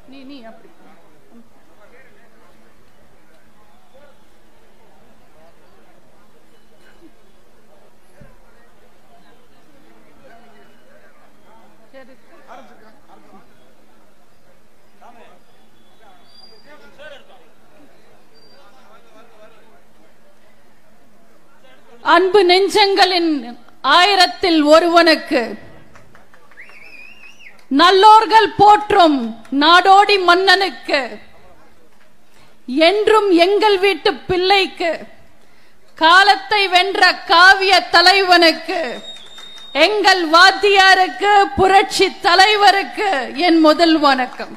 நீ நீ அப்படி சரி அன்பு நெஞ்சங்களின் ஆயிரத்தில் ஒருவனுக்கு நல்லோர்கள் போற்றும் நாடோடி மன்னனுக்கு என்றும் எங்கள் வீட்டு பிள்ளைக்கு காலத்தை வென்ற காவிய தலைவனுக்கு எங்கள் வாத்தியாருக்கு புரட்சி தலைவருக்கு என் முதல் வணக்கம்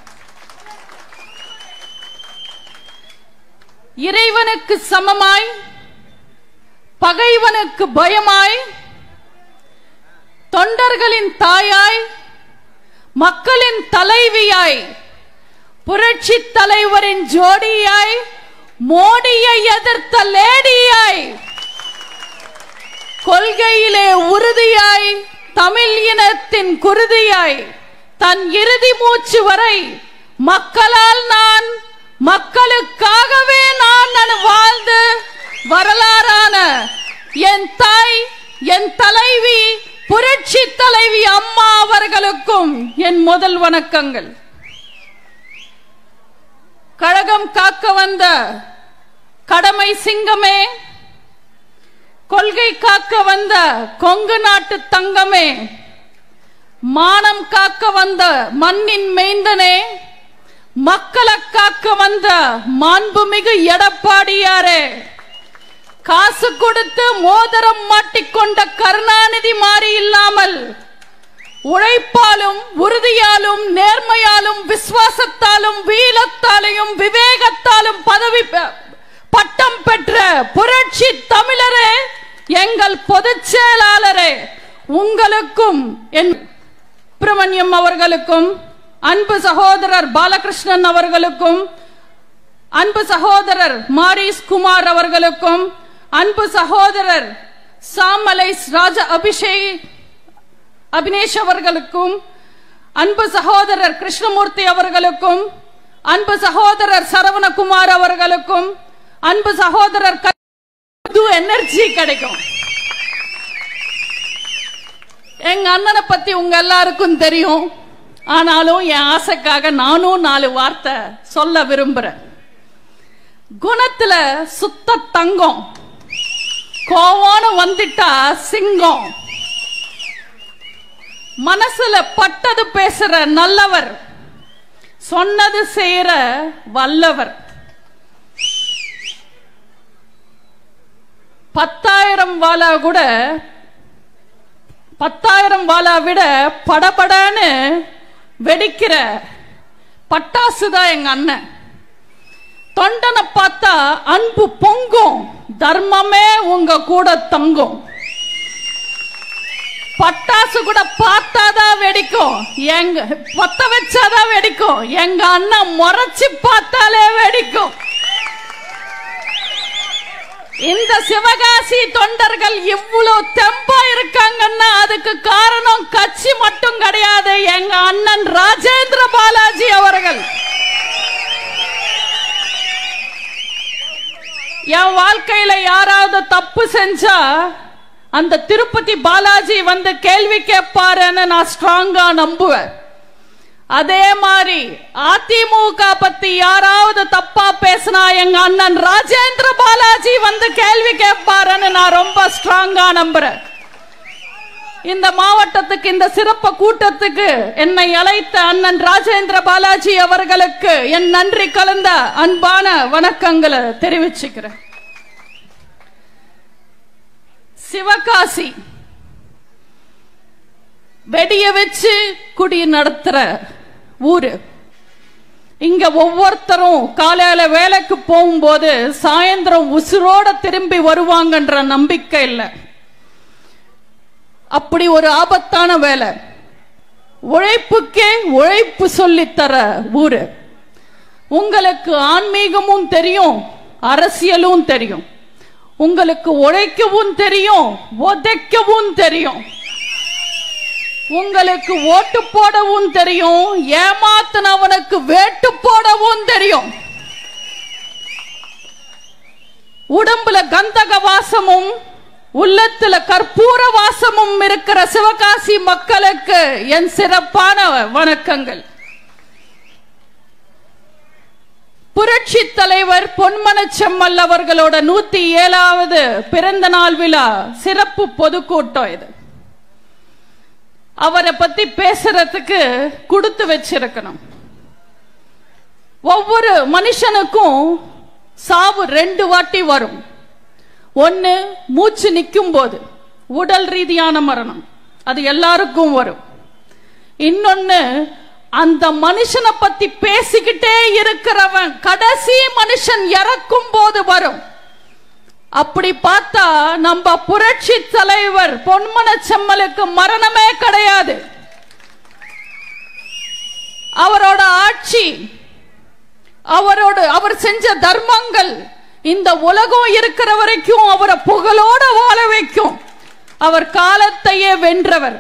இறைவனுக்கு சமமாய் பகைவனுக்கு பயமாய் தொண்டர்களின் தாயாய் மக்களின் தலைவியாய் புரட்சி தலைவரின் ஜோடியாய் மோடியை எதிர்த்த லேடியாய் கொள்கையிலே உறுதியாய் தமிழ் இனத்தின் குருதியாய் தன் இறுதி மூச்சு வரை மக்களால் நான் மக்களுக்காகவே நான் நான் வாழ்ந்து வரலாறான என் தாய் என் தலைவி புரட்சி தலைவி அம்மா அவர்களுக்கும் என் முதல் வணக்கங்கள் கழகம் காக்க வந்த கடமை சிங்கமே கொள்கை காக்க வந்த கொங்கு நாட்டு தங்கமே மானம் காக்க வந்த மண்ணின் மெய்ந்தனே மக்களை காக்க வந்த மாண்புமிகு எடப்பாடியாரே காசு கொடுத்து மோதிரம் மாட்டிக்கொண்ட கருணாநிதி மாறி இல்லாமல் உழைப்பாலும் உறுதியாலும் நேர்மையாலும் விசுவாசத்தாலும் வீலத்தாலையும் விவேகத்தாலும் பதவி பெ- பட்டம் பெற்ற புரட்சி தமிழரே எங்கள் பொதுச் செயலாளரே உங்களுக்கும் என் சுப்பிரமணியம் அவர்களுக்கும் அன்பு சகோதரர் பாலகிருஷ்ணன் அவர்களுக்கும் அன்பு சகோதரர் மாரிஸ் குமார் அவர்களுக்கும் அன்பு சகோதரர் சாமலை ராஜ அபிஷேக் அபினேஷ் அவர்களுக்கும் அன்பு சகோதரர் கிருஷ்ணமூர்த்தி அவர்களுக்கும் அன்பு சகோதரர் சரவணகுமார் அவர்களுக்கும் அன்பு சகோதரர் க- புது எனர்ஜி கிடைக்கும் எங்க அண்ணனை பத்தி உங்க எல்லாருக்கும் தெரியும் ஆனாலும் என் ஆசைக்காக நானும் நாலு வார்த்தை சொல்ல விரும்புறேன் குணத்துல சுத்த தங்கம் கோவம்னு வந்துட்டா சிங்கம் மனசுல பட்டது பேசுற நல்லவர் சொன்னது செய்யற வல்லவர் பத்தாயிரம் வாலா கூட பத்தாயிரம் வாலா விட படபடன்னு வெடிக்கிற பட்டாசு தான் எங்க அண்ணன் தொண்டனை பார்த்தா அன்பு பொங்கும் தர்மமே உங்க கூட தங்கும் பட்டாசு கூட பார்த்தாதான் வெடிக்கும் எங்க பத்த வச்சாதான் வெடிக்கும் எங்க அண்ணன் முறைச்சு பார்த்தாலே வெடிக்கும் இந்த சிவகாசி தொண்டர்கள் இவ்வளவு தெம்பா இருக்காங்கன்னா அதுக்கு காரணம் கட்சி மட்டும் கிடையாது எங்க அண்ணன் ராஜேந்திர பாலாஜி அவர்கள் என் வாழ்க்கையில யாராவது தப்பு செஞ்சா அந்த திருப்பதி பாலாஜி வந்து கேள்வி கேட்பாருன்னு நான் ஸ்ட்ராங்கா நம்புவேன் அதே மாதிரி அதிமுக பத்தி யாராவது தப்பா பேசினா எங்க அண்ணன் ராஜேந்திர பாலாஜி வந்து கேள்வி கேட்பாருன்னு நான் ரொம்ப ஸ்ட்ராங்கா நம்புறேன் இந்த மாவட்டத்துக்கு இந்த சிறப்பு கூட்டத்துக்கு என்னை அழைத்த அண்ணன் ராஜேந்திர பாலாஜி அவர்களுக்கு என் நன்றி கலந்த அன்பான வணக்கங்களை தெரிவிச்சுக்கிறேன் சிவகாசி வெடிய வச்சு குடி நடத்துற ஊரு இங்க ஒவ்வொருத்தரும் காலையில வேலைக்கு போகும்போது சாயந்தரம் உசுரோட திரும்பி வருவாங்கன்ற நம்பிக்கை இல்லை அப்படி ஒரு ஆபத்தான வேலை உழைப்புக்கே உழைப்பு சொல்லித்தர ஊரு உங்களுக்கு ஆன்மீகமும் தெரியும் அரசியலும் தெரியும் உங்களுக்கு உழைக்கவும் தெரியும் உதைக்கவும் தெரியும் உங்களுக்கு ஓட்டு போடவும் தெரியும் ஏமாத்தினவனுக்கு வேட்டு போடவும் தெரியும் உடம்புல கந்தக வாசமும் உள்ளத்துல கற்பூர வாசமும் இருக்கிற சிவகாசி மக்களுக்கு என் சிறப்பான வணக்கங்கள் புரட்சி தலைவர் பொன்மனச் செம்மல் அவர்களோட நூத்தி ஏழாவது பிறந்த நாள் விழா சிறப்பு பொதுக்கூட்டம் இது அவரை பத்தி பேசுறதுக்கு கொடுத்து வச்சிருக்கணும் ஒவ்வொரு மனுஷனுக்கும் சாவு ரெண்டு வாட்டி வரும் ஒன்னு மூச்சு நிற்கும் போது உடல் ரீதியான மரணம் அது எல்லாருக்கும் வரும் இன்னொன்னு அந்த மனுஷனை பத்தி பேசிக்கிட்டே இருக்கிறவன் கடைசி மனுஷன் இறக்கும் போது வரும் அப்படி பார்த்தா நம்ம புரட்சி தலைவர் பொன்மன செம்மலுக்கு மரணமே கிடையாது அவரோட ஆட்சி அவரோட அவர் செஞ்ச தர்மங்கள் இந்த உலகம் இருக்கிற வரைக்கும் அவரை புகழோட வாழ வைக்கும் அவர் காலத்தையே வென்றவர்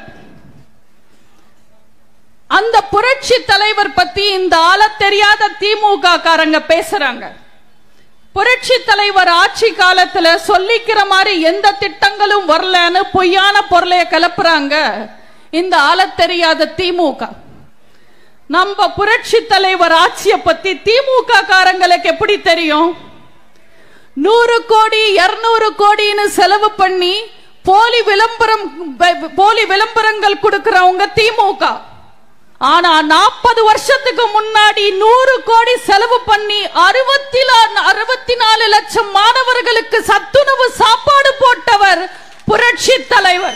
அந்த புரட்சி தலைவர் பத்தி இந்த ஆள தெரியாத திமுக காரங்க பேசுறாங்க புரட்சி தலைவர் ஆட்சி காலத்துல சொல்லிக்கிற மாதிரி எந்த திட்டங்களும் வரலன்னு பொய்யான பொருளைய கிளப்புறாங்க இந்த ஆள தெரியாத திமுக நம்ம புரட்சி தலைவர் ஆட்சியை பத்தி திமுக காரங்களுக்கு எப்படி தெரியும் நூறு கோடி இருநூறு கோடின்னு செலவு பண்ணி போலி விளம்பரம் போலி விளம்பரங்கள் கொடுக்கிறவங்க திமுக ஆனா நாற்பது வருஷத்துக்கு முன்னாடி நூறு கோடி செலவு பண்ணி அறுபத்தி அறுபத்தி நாலு லட்சம் மாணவர்களுக்கு சத்துணவு சாப்பாடு போட்டவர் புரட்சி தலைவர்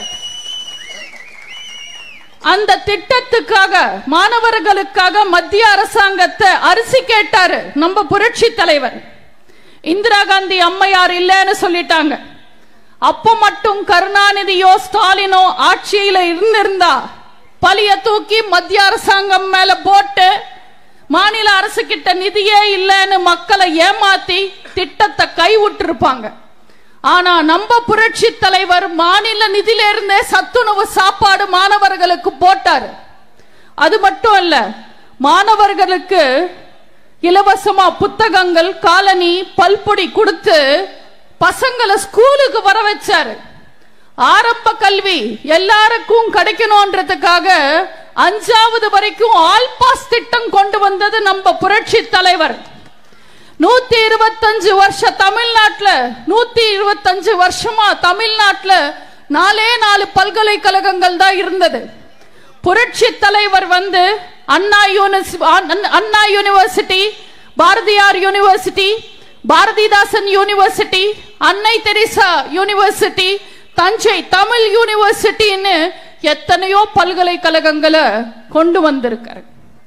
அந்த திட்டத்துக்காக மாணவர்களுக்காக மத்திய அரசாங்கத்தை அரிசி கேட்டாரு நம்ம புரட்சி தலைவர் இந்திரா காந்தி அம்மையார் இல்லைன்னு சொல்லிட்டாங்க அப்ப மட்டும் கருணாநிதியோ ஸ்டாலினோ ஆட்சியில இருந்திருந்தா பழிய தூக்கி மத்திய அரசாங்கம் மேல போட்டு மாநில அரசு கிட்ட நிதியே இல்லைன்னு மக்களை ஏமாத்தி திட்டத்தை கைவிட்டிருப்பாங்க ஆனா நம்ம புரட்சி தலைவர் மாநில நிதியில இருந்தே சத்துணவு சாப்பாடு மாணவர்களுக்கு போட்டாரு அது மட்டும் அல்ல மாணவர்களுக்கு இலவசமா புத்தகங்கள் காலனி பல்பொடி கொடுத்து பசங்களை ஸ்கூலுக்கு வர வச்சாரு ஆரம்ப கல்வி எல்லாருக்கும் கிடைக்கணும்ன்றதுக்காக அஞ்சாவது வரைக்கும் ஆல் பாஸ் திட்டம் கொண்டு வந்தது நம்ம புரட்சி தலைவர் நூத்தி இருபத்தஞ்சு வருஷ தமிழ்நாட்டுல நூத்தி இருபத்தஞ்சு வருஷமா தமிழ்நாட்டுல நாலே நாலு பல்கலைக்கழகங்கள் தான் இருந்தது புரட்சி தலைவர் வந்து Anna Anna university Bharathiar university Bharathidasan university Annai Teresa university Thanjai Tamil யூனிவர்சிட்டின்னு எத்தனையோ பல்கலைக்கழகங்களை கொண்டு வந்திருக்காரு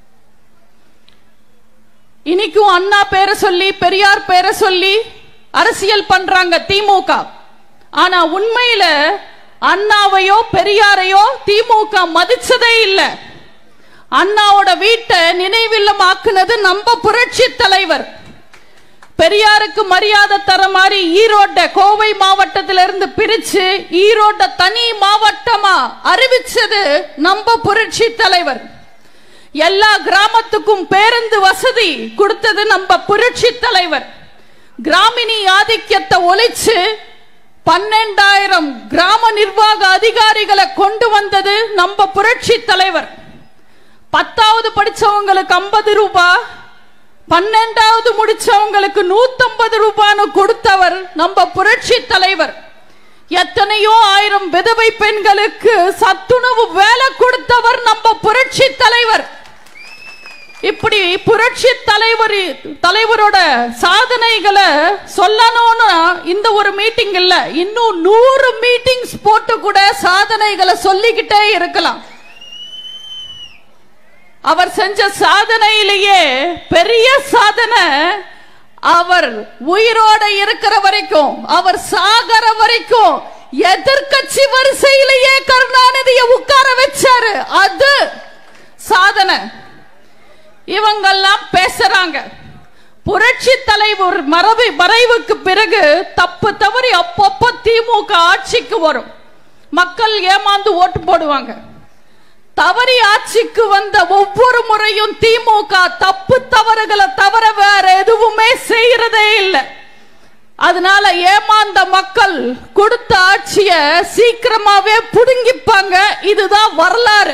இன்னைக்கும் அண்ணா பேரை சொல்லி பெரியார் பேரை சொல்லி அரசியல் பண்றாங்க திமுக ஆனா உண்மையில அண்ணாவையோ பெரியாரையோ திமுக மதிச்சதே இல்லை அண்ணாவோட வீட்டை நினைவில்லம் ஆக்குனது நம்ம புரட்சி தலைவர் பெரியாருக்கு மரியாதை தர மாதிரி ஈரோட்ட கோவை மாவட்டத்திலிருந்து பிரிச்சு ஈரோட்ட தனி மாவட்டமா அறிவிச்சது நம்ம புரட்சி தலைவர் எல்லா கிராமத்துக்கும் பேருந்து வசதி கொடுத்தது நம்ம புரட்சி தலைவர் கிராமினி ஆதிக்கத்தை ஒழிச்சு பன்னெண்டாயிரம் கிராம நிர்வாக அதிகாரிகளை கொண்டு வந்தது நம்ம புரட்சி தலைவர் பத்தாவது படிச்சவங்களுக்கு ஐம்பது ரூபாய் பன்னெண்டாவது முடிச்சவங்களுக்கு நூத்தம்பது ரூபான்னு கொடுத்தவர் நம்ம புரட்சி தலைவர் எத்தனையோ ஆயிரம் விதவை பெண்களுக்கு சத்துணவு வேலை கொடுத்தவர் நம்ம புரட்சி தலைவர் இப்படி புரட்சி தலைவர் தலைவரோட சாதனைகளை சொல்லணும்னு இந்த ஒரு மீட்டிங் இல்ல இன்னும் நூறு மீட்டிங்ஸ் போட்டு கூட சாதனைகளை சொல்லிக்கிட்டே இருக்கலாம் அவர் செஞ்ச சாதனையிலேயே பெரிய சாதனை அவர் உயிரோட இருக்கிற வரைக்கும் அவர் சாகர வரைக்கும் எதிர்கட்சி வரிசையிலேயே கருணாநிதியை உட்கார வச்சாரு அது சாதனை இவங்கெல்லாம் பேசுறாங்க புரட்சி தலைவர் மரபு மறைவுக்கு பிறகு தப்பு தவறி அப்பப்போ திமுக ஆட்சிக்கு வரும் மக்கள் ஏமாந்து ஓட்டு போடுவாங்க தவறி ஆட்சிக்கு வந்த ஒவ்வொரு முறையும் திமுக தப்பு தவறுகளை தவிர வேற எதுவுமே செய்யறதே இல்லை அதனால ஏமாந்த மக்கள் கொடுத்த ஆட்சிய சீக்கிரமாவே புடுங்கிப்பாங்க இதுதான் வரலாறு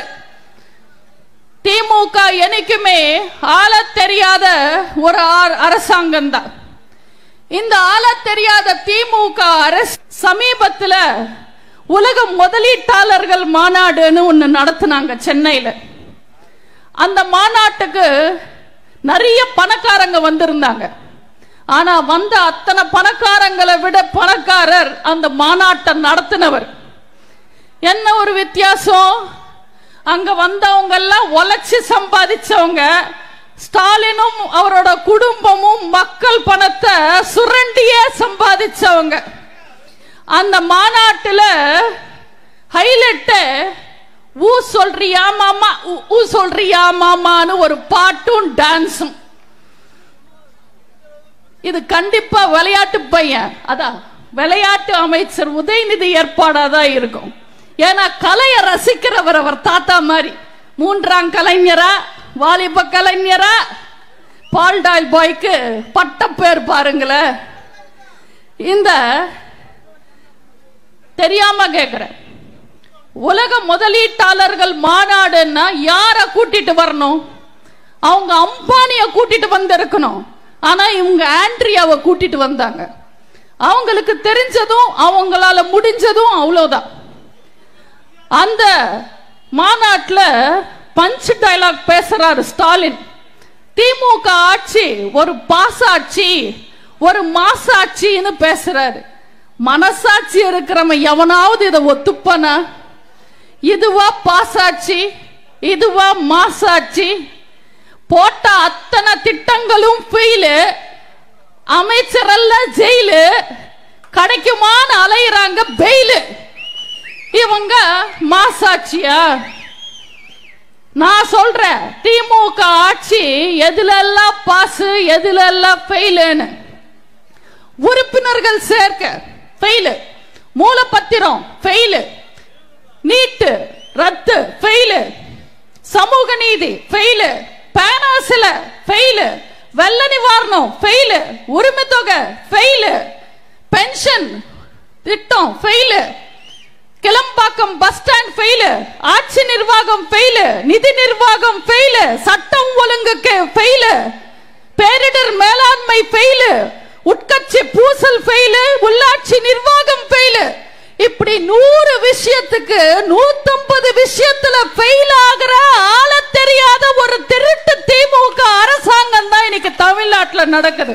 திமுக என்னைக்குமே ஆள தெரியாத ஒரு அரசாங்கம் தான் இந்த ஆள தெரியாத திமுக அரசு சமீபத்துல உலக முதலீட்டாளர்கள் மாநாடுன்னு ஒன்று நடத்தினாங்க சென்னையில் அந்த மாநாட்டுக்கு நிறைய பணக்காரங்க வந்திருந்தாங்க ஆனா வந்த அத்தனை பணக்காரங்களை விட பணக்காரர் அந்த மாநாட்டை நடத்தினவர் என்ன ஒரு வித்தியாசம் அங்க வந்தவங்க எல்லாம் உழைச்சு சம்பாதிச்சவங்க ஸ்டாலினும் அவரோட குடும்பமும் மக்கள் பணத்தை சுரண்டியே சம்பாதிச்சவங்க அந்த மாநாட்டுல ஹைலைட் ஊ சொல்றியா மாமா ஊ சொல்றியா மாமான்னு ஒரு பாட்டும் டான்ஸும் இது கண்டிப்பா விளையாட்டு பையன் அதான் விளையாட்டு அமைச்சர் உதயநிதி ஏற்பாடாதான் இருக்கும் ஏன்னா கலையை ரசிக்கிறவர் அவர் தாத்தா மாதிரி மூன்றாம் கலைஞரா வாலிப கலைஞரா பால்டாயில் பாய்க்கு பட்ட பேர் பாருங்களேன் இந்த தெரியாம கேக்குறேன் உலக முதலீட்டாளர்கள் மாநாடுன்னா யார கூட்டிட்டு வரணும் அவங்க அம்பானிய கூட்டிட்டு வந்திருக்கணும் ஆனா இவங்க ஆண்ட்ரியாவை கூட்டிட்டு வந்தாங்க அவங்களுக்கு தெரிஞ்சதும் அவங்களால முடிஞ்சதும் அவ்வளவுதான் அந்த மாநாட்டில் பஞ்ச் டைலாக் பேசுறாரு ஸ்டாலின் திமுக ஆட்சி ஒரு பாசாட்சி ஒரு மாசாட்சின்னு பேசுறாரு மனசாட்சி இருக்கிறவன் எவனாவது இதை ஒத்துப்பானா இதுவா பாசாட்சி இதுவா மாசாட்சி போட்ட அத்தனை திட்டங்களும் ஃபெயிலு அமைச்சரல்ல ஜெயிலு கிடைக்குமான்னு அலையிறாங்க பெயிலு இவங்க மாசாட்சியா நான் சொல்றேன் திமுக ஆட்சி எதுல எல்லாம் பாஸ் எதுல எல்லாம் ஃபெயிலுன்னு உறுப்பினர்கள் சேர்க்க ஃபெயிலு மூலப்பத்திரம் ஃபெயிலு நீட்டு ரத்து ஃபெயிலு சமூக நீதி ஃபெயிலு பேனாசில ஃபெயிலு வெள்ள நிவாரணம் ஃபெயிலு உரிமை தொகை ஃபெயிலு பென்ஷன் திட்டம் fail Kilambakkam bus stand fail ஆட்சி நிர்வாகம் ஃபெயிலு நிதி நிர்வாகம் ஃபெயிலு சட்டம் ஒழுங்குக்கு ஃபெயிலு பேரிடர் மேலாண்மை ஃபெயிலு உட்கட்சி பூசல் ஃபெயிலு உள்ளாட்சி நிர்வாகம் ஃபெயிலு இப்படி நூறு விஷயத்துக்கு நூத்தம்பது விஷயத்துல ஃபெயில் ஆகிற ஆள தெரியாத ஒரு திருட்டு திமுக அரசாங்கம் தான் இன்னைக்கு தமிழ்நாட்டில் நடக்குது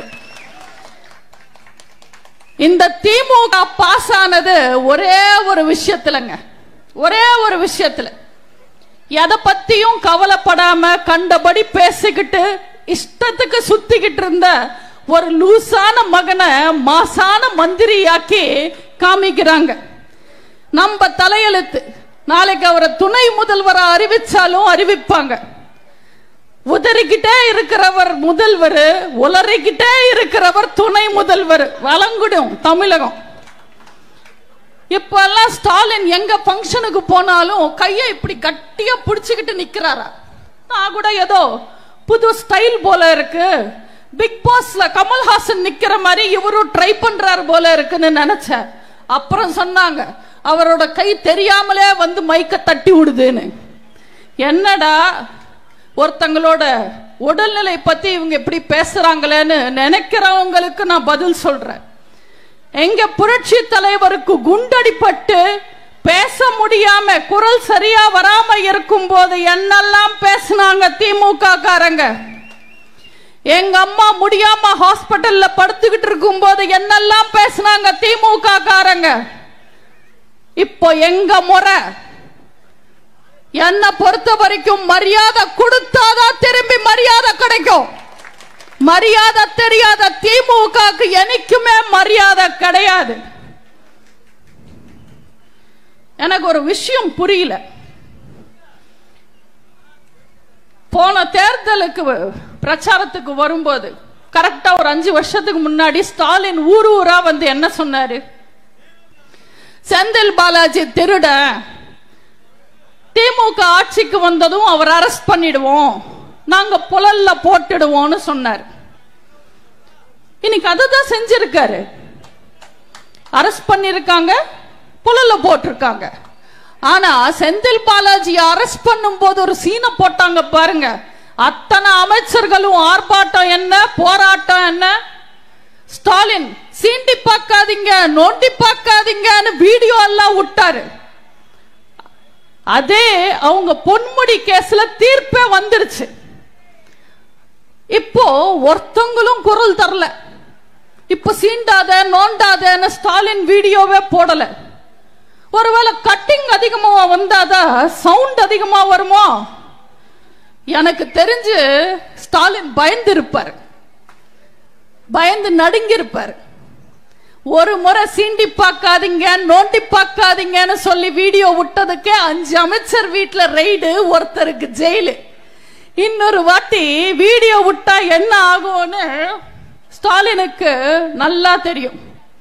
இந்த திமுக பாஸ் ஆனது ஒரே ஒரு விஷயத்துலங்க ஒரே ஒரு விஷயத்துல எதை பத்தியும் கவலைப்படாம கண்டபடி பேசிக்கிட்டு இஷ்டத்துக்கு சுத்திக்கிட்டு இருந்த ஒரு லூசான மகனை மாசான மந்திரியாக்கி காமிக்கிறாங்க நம்ம தலையெழுத்து நாளைக்கு அவரை துணை முதல்வரை அறிவிச்சாலும் அறிவிப்பாங்க உதறிக்கிட்டே இருக்கிறவர் முதல்வர் உளறிக்கிட்டே இருக்கிறவர் துணை முதல்வர் வழங்குடும் தமிழகம் இப்ப எல்லாம் ஸ்டாலின் எங்க பங்கனுக்கு போனாலும் கையை இப்படி கட்டியா பிடிச்சுக்கிட்டு நிக்கிறாரா நான் கூட ஏதோ புது ஸ்டைல் போல இருக்கு பிக் பாஸ்ல கமல்ஹாசன் நிக்கிற மாதிரி இவரும் ட்ரை பண்றாரு போல இருக்குன்னு நினைச்சேன் அப்புறம் சொன்னாங்க அவரோட கை தெரியாமலே வந்து மைக்க தட்டி விடுதுன்னு என்னடா ஒருத்தங்களோட உடல்நிலை பத்தி இவங்க எப்படி பேசுறாங்களேன்னு நினைக்கிறவங்களுக்கு நான் பதில் சொல்றேன் எங்க புரட்சி தலைவருக்கு குண்டடிப்பட்டு பேச முடியாம குரல் சரியா வராம இருக்கும் போது என்னெல்லாம் பேசினாங்க திமுக காரங்க எங்க அம்மா முடியாம ஹாஸ்பிட்டல்ல படுத்துக்கிட்டு இருக்கும் போது என்னெல்லாம் பேசினாங்க திமுக காரங்க இப்போ எங்க முறை என்ன பொறுத்த வரைக்கும் மரியாதை கொடுத்தாதான் திரும்பி மரியாதை கிடைக்கும் மரியாதை தெரியாத திமுகக்கு என்னைக்குமே மரியாதை கிடையாது எனக்கு ஒரு விஷயம் புரியல போன தேர்தலுக்கு பிரச்சாரத்துக்கு வரும்போது கரெக்டா ஒரு அஞ்சு வருஷத்துக்கு முன்னாடி ஸ்டாலின் ஊர் ஊரா வந்து என்ன சொன்னாரு செந்தில் பாலாஜி திருட திமுக ஆட்சிக்கு வந்ததும் அவர் அரெஸ்ட் பண்ணிடுவோம் நாங்க புலல்ல போட்டுடுவோம்னு சொன்னார் இன்னைக்கு அதுதான் செஞ்சிருக்காரு அரெஸ்ட் பண்ணிருக்காங்க புலல்ல போட்டிருக்காங்க ஆனா செந்தில் பாலாஜி அரெஸ்ட் பண்ணும்போது ஒரு சீனை போட்டாங்க பாருங்க அத்தனை அமைச்சர்களும் ஆர்ப்பாட்டம் என்ன போராட்டம் என்ன ஸ்டாலின் சீண்டி பார்க்காதீங்க நோண்டி பார்க்காதீங்கன்னு வீடியோ எல்லாம் விட்டாரு அதே அவங்க பொன்முடி கேஸ்ல தீர்ப்பே வந்துருச்சு இப்போ ஒருத்தவங்களும் குரல் தரல இப்ப சீண்டாத நோண்டாதன்னு ஸ்டாலின் வீடியோவே போடல ஒருவேளை கட்டிங் அதிகமா வந்தாதான் சவுண்ட் அதிகமா வருமோ எனக்கு தெரிஞ்சு ஸ்டாலின் பயந்து இருப்பார் பயந்து நடுங்கி இருப்பார் ஒரு முறை சீண்டி பார்க்காதீங்க நோண்டி பார்க்காதீங்கன்னு சொல்லி வீடியோ விட்டதுக்கே அஞ்சு அமைச்சர் வீட்டுல ரெய்டு ஒருத்தருக்கு ஜெயிலு இன்னொரு வாட்டி வீடியோ விட்டா என்ன ஆகும்னு ஸ்டாலினுக்கு நல்லா தெரியும்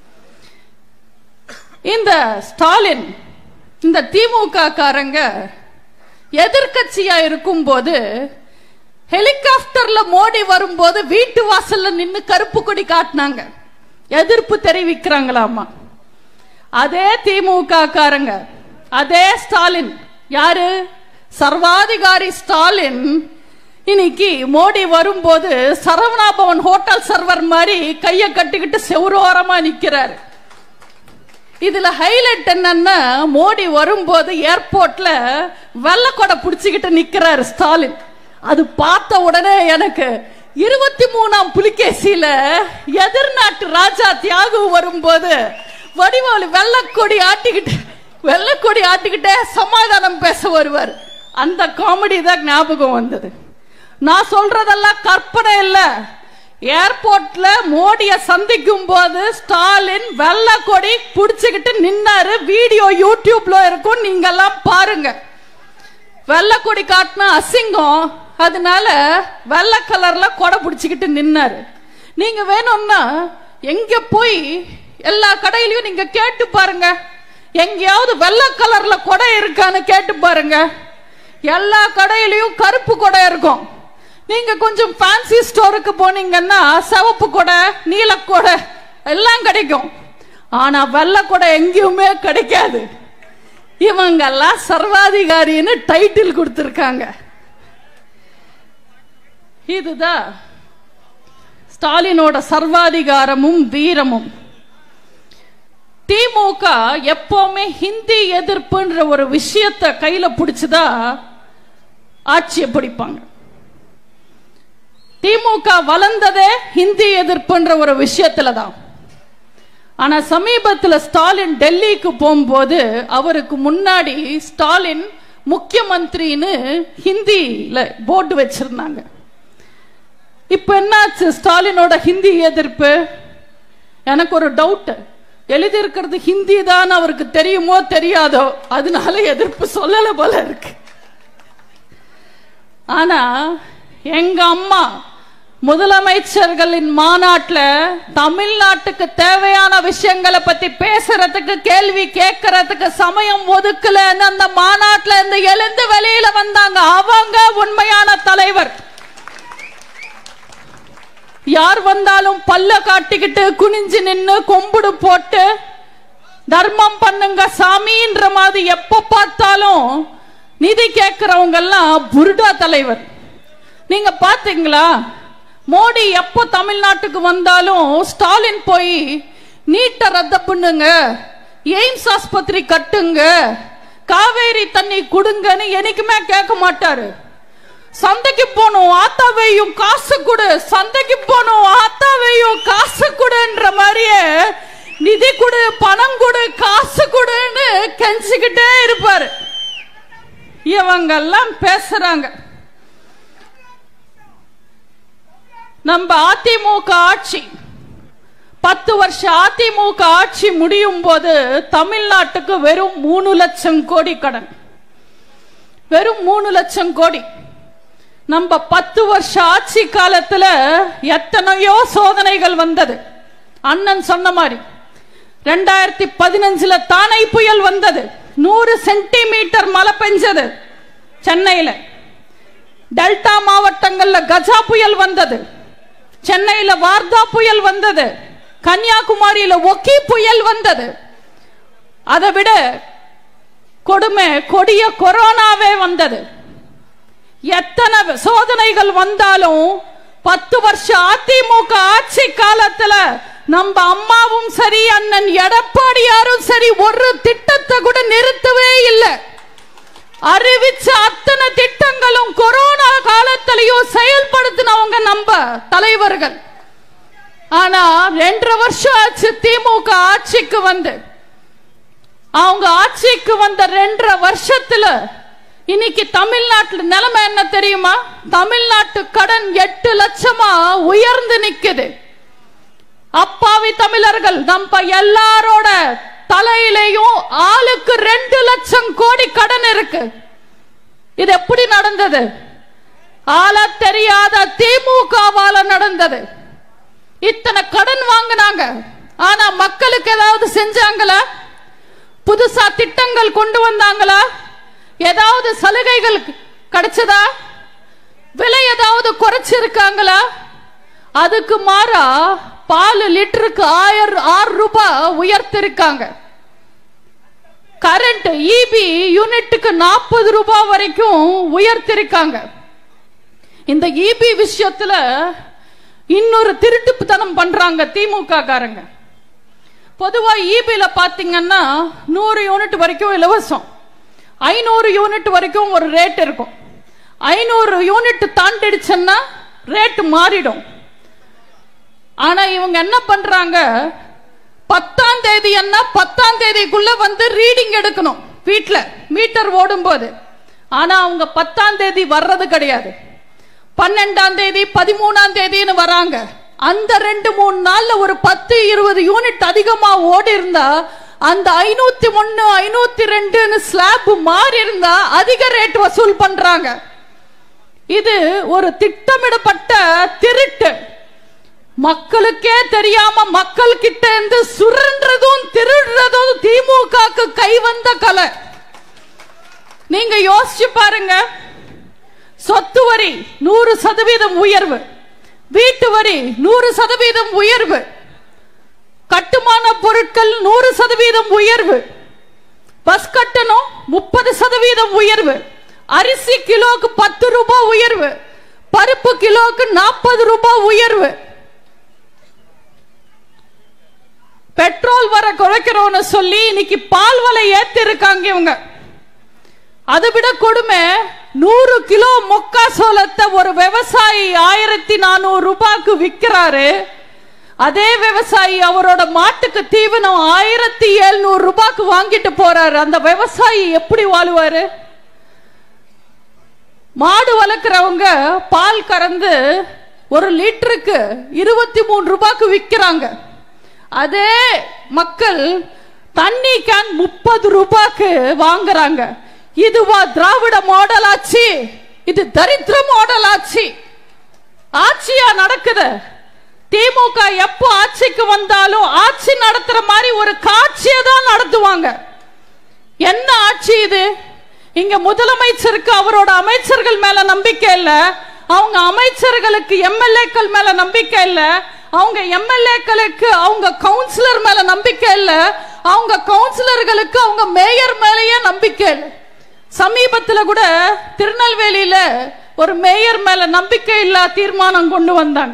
இந்த ஸ்டாலின் இந்த திமுக காரங்க எதிர்கட்சியா இருக்கும்போது ஹெலிகாப்டர்ல மோடி வரும்போது வீட்டு வாசல்ல நின்னு கருப்பு கொடி காட்டினாங்க எதிர்ப்பு தெரிவிக்கிறாங்களாமா அதே திமுக காரங்க அதே ஸ்டாலின் யாரு சர்வாதிகாரி ஸ்டாலின் இன்னைக்கு மோடி வரும்போது சரவணா பவன் ஹோட்டல் சர்வர் மாதிரி கைய கட்டிக்கிட்டு செவ்வரோரமா நிக்கிறாரு இதுல ஹைலைட் என்னன்னா மோடி வரும்போது ஏர்போர்ட்ல வெள்ளக்கொடை பிடிச்சுக்கிட்டு நிக்கிறாரு ஸ்டாலின் அது பார்த்த உடனே எனக்கு இருபத்தி மூணாம் புலிகேசியில எதிர்நாட்டு ராஜா தியாகு வரும்போது வடிவாளி வெள்ளக்கொடி ஆட்டிக்கிட்டு வெள்ளக்கொடி ஆட்டிக்கிட்டே சமாதானம் பேச வருவார் அந்த காமெடி தான் ஞாபகம் வந்தது நான் சொல்றதெல்லாம் கற்பனை இல்ல ஏர்போர்ட்ல மோடிய சந்திக்கும் போது ஸ்டாலின் வெள்ள கொடி புடிச்சுக்கிட்டு நின்னாரு வீடியோ யூடியூப்ல இருக்கும் நீங்க எல்லாம் பாருங்க வெள்ளை கொடி காட்டினா அசிங்கம் அதனால வெள்ளை கலர்ல கொடை பிடிச்சுக்கிட்டு நின்னாரு நீங்க வேணும்னா எங்க போய் எல்லா கடையிலயும் நீங்க கேட்டு பாருங்க எங்கேயாவது வெள்ளை கலர்ல கொடை இருக்கான்னு கேட்டு பாருங்க எல்லா கடையிலயும் கருப்பு கொடை இருக்கும் நீங்க கொஞ்சம் ஃபேன்சி ஸ்டோருக்கு போனீங்கன்னா சிவப்பு கொடை நீல கொடை எல்லாம் கிடைக்கும் ஆனா வெள்ளை கொடை எங்கேயுமே கிடைக்காது இவங்கெல்லாம் சர்வாதிகாரின்னு டைட்டில் கொடுத்திருக்காங்க இதுதான் ஸ்டாலினோட சர்வாதிகாரமும் வீரமும் திமுக எப்பவுமே ஹிந்தி எதிர்ப்புன்ற ஒரு விஷயத்தை கையில பிடிச்சுதா ஆட்சியை பிடிப்பாங்க திமுக வளர்ந்ததே ஹிந்தி எதிர்ப்புன்ற ஒரு விஷயத்துல தான் ஆனா சமீபத்துல ஸ்டாலின் டெல்லிக்கு போகும்போது அவருக்கு முன்னாடி ஸ்டாலின் முக்கியமந்திரின்னு ஹிந்தில போர்டு வச்சிருந்தாங்க இப்ப என்னாச்சு ஸ்டாலினோட ஹிந்தி எதிர்ப்பு எனக்கு ஒரு டவுட் எழுதியிருக்கிறது ஹிந்தி தான் அவருக்கு தெரியுமோ தெரியாதோ அதனால எதிர்ப்பு சொல்லல போல இருக்கு ஆனா எங்க அம்மா முதலமைச்சர்களின் மாநாட்டில் தமிழ்நாட்டுக்கு தேவையான விஷயங்களை பத்தி பேசுறதுக்கு கேள்வி கேட்கறதுக்கு சமயம் ஒதுக்கலன்னு அந்த மாநாட்டில் இருந்து எழுந்து வெளியில வந்தாங்க அவங்க உண்மையான தலைவர் யார் வந்தாலும் பல்ல காட்டிக்கிட்டு குனிஞ்சு நின்னு கொம்புடு போட்டு தர்மம் பண்ணுங்க சாமின்ற மாதிரி எப்ப பார்த்தாலும் நிதி கேட்கிறவங்க எல்லாம் புருடா தலைவர் நீங்க பாத்தீங்களா மோடி எப்போ தமிழ்நாட்டுக்கு வந்தாலும் ஸ்டாலின் போய் நீட்டை ரத்த பண்ணுங்க எய்ம்ஸ் ஆஸ்பத்திரி கட்டுங்க காவேரி தண்ணி கொடுங்கன்னு என்னைக்குமே கேட்க மாட்டாரு சந்தைக்கு போகணும் ஆத்தாவையும் காசு கொடு சந்தைக்கு போகணும் ஆத்தாவையும் காசு கொடுன்ற மாதிரியே நிதி கொடு பணம் கொடு காசு கொடுன்னு கெஞ்சிக்கிட்டே இருப்பாரு இவங்கெல்லாம் பேசுறாங்க நம்ம அதிமுக ஆட்சி பத்து வருஷம் அதிமுக ஆட்சி முடியும் போது தமிழ்நாட்டுக்கு வெறும் மூணு லட்சம் கோடி கடன் வெறும் மூணு லட்சம் கோடி நம்ம பத்து வருஷ ஆட்சி காலத்துல எத்தனையோ சோதனைகள் வந்தது அண்ணன் சொன்ன மாதிரி ரெண்டாயிரத்தி பதினஞ்சுல தானை புயல் வந்தது நூறு சென்டிமீட்டர் மழை பெஞ்சது சென்னையில டெல்டா மாவட்டங்கள்ல கஜா புயல் வந்தது சென்னையில வார்தா புயல் வந்தது கன்னியாகுமரியில ஒக்கி புயல் வந்தது அதை விட கொடுமை கொடிய கொரோனாவே வந்தது எத்தனை சோதனைகள் வந்தாலும் பத்து வருஷம் அதிமுக ஆட்சி காலத்துல நம்ம அம்மாவும் சரி அண்ணன் எடப்பாடியாரும் சரி ஒரு திட்டத்தை கூட நிறுத்தவே இல்லை அறிவிச்ச அத்தனை திட்டங்களும் கொரோனா காலத்திலையும் செயல்படுத்தினவங்க நம்ம தலைவர்கள் ஆனா ரெண்டரை வருஷம் ஆச்சு திமுக ஆட்சிக்கு வந்து அவங்க ஆட்சிக்கு வந்த ரெண்டரை வருஷத்துல இன்னைக்கு தமிழ்நாட்டுல நிலைமை என்ன தெரியுமா தமிழ்நாட்டு கடன் எட்டு லட்சமா உயர்ந்து நிக்குது அப்பாவி தமிழர்கள் நம்ம எல்லாரோட தலையிலையும் ஆளுக்கு ரெண்டு லட்சம் கோடி கடன் இருக்கு இது எப்படி நடந்தது ஆள தெரியாத திமுகவால நடந்தது இத்தனை கடன் வாங்கினாங்க ஆனா மக்களுக்கு ஏதாவது செஞ்சாங்களா புதுசா திட்டங்கள் கொண்டு வந்தாங்களா ஏதாவது சலுகைகள் கிடைச்சதா விலை ஏதாவது குறைச்சிருக்காங்களா அதுக்கு மாறா பால் லிட்டருக்கு ஆயிரம் ஆறு ரூபாய் உயர்த்திருக்காங்க கரண்ட் இபி யூனிட்டுக்கு நாற்பது ரூபாய் வரைக்கும் உயர்த்திருக்காங்க இந்த இபி விஷயத்துல இன்னொரு திருட்டுத்தனம் பண்றாங்க திமுக காரங்க பொதுவா இபில பாத்தீங்கன்னா நூறு யூனிட் வரைக்கும் இலவசம் ஐநூறு யூனிட் வரைக்கும் ஒரு ரேட் இருக்கும் ஐநூறு யூனிட் தாண்டிடுச்சுன்னா ரேட் மாறிடும் ஆனா இவங்க என்ன பண்றாங்க பத்தாம் தேதி என்ன பத்தாம் தேதிக்குள்ள வந்து ரீடிங் எடுக்கணும் வீட்டுல மீட்டர் ஓடும் போது ஆனா அவங்க பத்தாம் தேதி வர்றது கிடையாது பன்னெண்டாம் தேதி பதிமூணாம் தேதின்னு வராங்க அந்த ரெண்டு மூணு நாள்ல ஒரு பத்து இருபது யூனிட் அதிகமா ஓடி இருந்தா அந்த ஐநூத்தி ஒன்னு ஐநூத்தி ரெண்டுன்னு ஸ்லாப் மாறி இருந்தா அதிக ரேட் வசூல் பண்றாங்க இது ஒரு திட்டமிடப்பட்ட திருட்டு மக்களுக்கே தெரியாம மக்கள் கிட்ட இருந்து சுரன்றதும் திருடுறதும் திமுகக்கு கை வந்த கலை நீங்க யோசிச்சு பாருங்க சொத்து வரி நூறு சதவீதம் உயர்வு வீட்டு வரி நூறு சதவீதம் உயர்வு கட்டுமான பொருட்கள் நூறு சதவீதம் உயர்வு பஸ் கட்டணம் முப்பது சதவீதம் உயர்வு அரிசி கிலோக்கு பத்து ரூபாய் உயர்வு பருப்பு கிலோக்கு நாற்பது ரூபாய் உயர்வு பெட்ரோல் வர குறைக்கிறோம்னு சொல்லி இன்னைக்கு பால் விலை ஏத்தி இருக்காங்க இவங்க அதை விட கொடுமை நூறு கிலோ மொக்கா சோளத்தை ஒரு விவசாயி ஆயிரத்தி நானூறு ரூபாய்க்கு விற்கிறாரு அதே விவசாயி அவரோட மாட்டுக்கு தீவனம் ஆயிரத்தி எழுநூறு ரூபாய்க்கு வாங்கிட்டு போறாரு அந்த விவசாயி எப்படி வாழுவாரு மாடு வளர்க்குறவங்க பால் கறந்து ஒரு லிட்டருக்கு இருபத்தி மூணு ரூபாய்க்கு விற்கிறாங்க அதே மக்கள் தண்ணி கேன் முப்பது ரூபாய்க்கு வாங்குறாங்க இதுவா திராவிட மாடல் ஆட்சி இது தரித்திர மாடல் ஆட்சி ஆட்சியா நடக்குது திமுக எப்போ ஆட்சிக்கு வந்தாலும் ஆட்சி நடத்துற மாதிரி ஒரு காட்சியை தான் நடத்துவாங்க என்ன ஆட்சி இது இங்க முதலமைச்சருக்கு அவரோட அமைச்சர்கள் மேல நம்பிக்கை இல்ல அவங்க அமைச்சர்களுக்கு எம்எல்ஏக்கள் மேல நம்பிக்கை இல்ல அவங்க எம்எல்ஏக்களுக்கு அவங்க கவுன்சிலர் மேல நம்பிக்கை இல்ல அவங்க கவுன்சிலர்களுக்கு அவங்க மேயர் மேலேயே நம்பிக்கை இல்லை சமீபத்துல கூட திருநெல்வேலியில ஒரு மேயர் மேல நம்பிக்கை இல்லா தீர்மானம் கொண்டு வந்தாங்க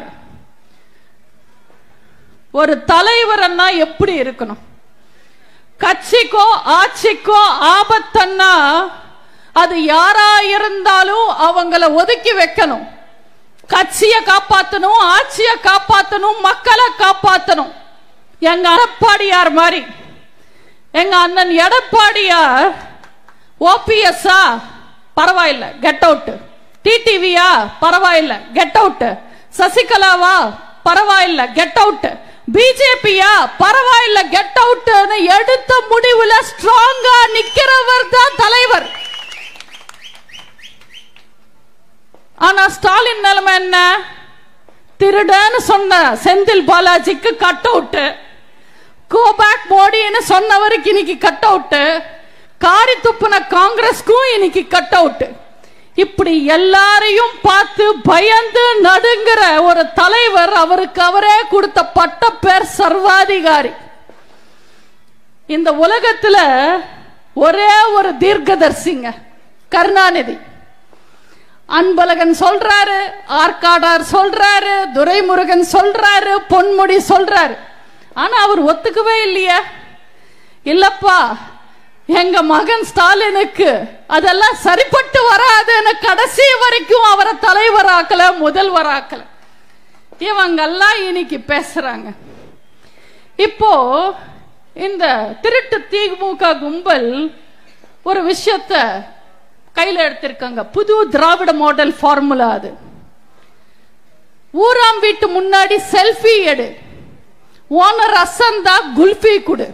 ஒரு தலைவர்னா எப்படி இருக்கணும் கட்சிக்கோ ஆட்சிக்கோ ஆபத்தன்னா அது யாரா இருந்தாலும் அவங்கள ஒதுக்கி வைக்கணும் கட்சியை காப்பாத்தணும் ஆட்சியை காப்பாத்தணும் மக்களை காப்பாத்தணும் எங்க எடப்பாடியார் மாதிரி எங்க அண்ணன் எடப்பாடியார் ஓபிஎஸ்ஆ பரவாயில்ல கெட் அவுட் டிடிவியா பரவாயில்ல கெட் அவுட் சசிகலாவா பரவாயில்ல கெட் அவுட் பிஜேபியா பரவாயில்ல கெட் அவுட் எடுத்த முடிவுல ஸ்ட்ராங்கா நிக்கிறவர் தான் தலைவர் ஆனா ஸ்டாலின் நிலைமை என்ன திருடன்னு சொன்ன செந்தில் பாலாஜிக்கு கட் அவுட் கோ பேக் மோடின்னு சொன்னவருக்கு இன்னைக்கு கட் அவுட் காரி துப்புன காங்கிரஸ்க்கும் இன்னைக்கு கட் அவுட் இப்படி எல்லாரையும் பார்த்து பயந்து நடுங்கிற ஒரு தலைவர் அவருக்கு அவரே கொடுத்த பட்ட பேர் சர்வாதிகாரி இந்த உலகத்துல ஒரே ஒரு தீர்க்கதர்சிங்க கருணாநிதி அன்பழகன் சொல்றாரு ஆற்காடார் சொல்றாரு துரைமுருகன் சொல்றாரு பொன்முடி சொல்றாரு ஆனா அவர் ஒத்துக்கவே இல்லையா இல்லப்பா எங்க மகன் ஸ்டாலினுக்கு அதெல்லாம் சரிப்பட்டு வராதுன்னு கடைசி வரைக்கும் அவரை தலைவராக்கல முதல்வராக்கல இவங்கெல்லாம் இன்னைக்கு பேசுறாங்க இப்போ இந்த திருட்டு திமுக கும்பல் ஒரு விஷயத்த கையில எடுத்திருக்காங்க புது திராவிட மாடல் ஃபார்முலா அது ஊராம் வீட்டு முன்னாடி செல்ஃபி எடு ஓனர் அசந்தா குல்ஃபி கொடு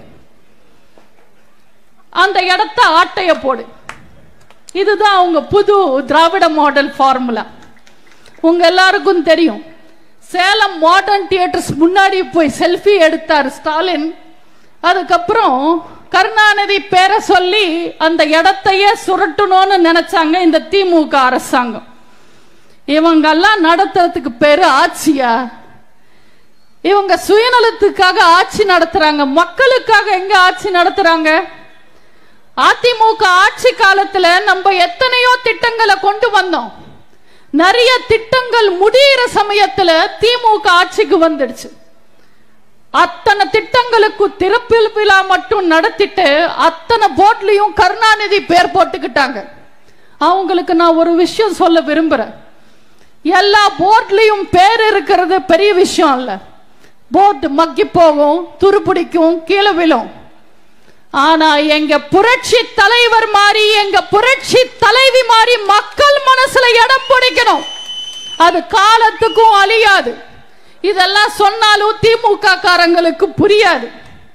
அந்த இடத்த ஆட்டைய போடு இதுதான் அவங்க புது திராவிட மாடல் ஃபார்முலா உங்க எல்லாருக்கும் தெரியும் சேலம் மாடர்ன் தியேட்டர்ஸ் முன்னாடி போய் செல்ஃபி எடுத்தார் ஸ்டாலின் அதுக்கப்புறம் கருணாநிதி பேரை சொல்லி அந்த இடத்தையே சுரட்டணும்னு நினைச்சாங்க இந்த திமுக அரசாங்கம் இவங்கெல்லாம் நடத்துறதுக்கு பேரு ஆட்சியா இவங்க சுயநலத்துக்காக ஆட்சி நடத்துறாங்க மக்களுக்காக எங்க ஆட்சி நடத்துறாங்க அதிமுக ஆட்சி காலத்துல நம்ம எத்தனையோ திட்டங்களை கொண்டு வந்தோம் நிறைய திட்டங்கள் முடியிற சமயத்துல திமுக ஆட்சிக்கு வந்துடுச்சு அத்தனை திட்டங்களுக்கு திறப்பில் விழா மட்டும் நடத்திட்டு அத்தனை போர்ட்லயும் கருணாநிதி பேர் போட்டுக்கிட்டாங்க அவங்களுக்கு நான் ஒரு விஷயம் சொல்ல விரும்புறேன் எல்லா போர்ட்லயும் பேர் இருக்கிறது பெரிய விஷயம் இல்ல போர்டு மக்கி போகும் துருப்பிடிக்கும் கீழே விழும் ஆனா எங்க புரட்சி தலைவர் மாதிரி எங்க புரட்சி தலைவி மாதிரி மக்கள் மனசுல இடம் பிடிக்கணும் அது காலத்துக்கும் அழியாது இதெல்லாம் சொன்னாலும் திமுக காரங்களுக்கு புரியாது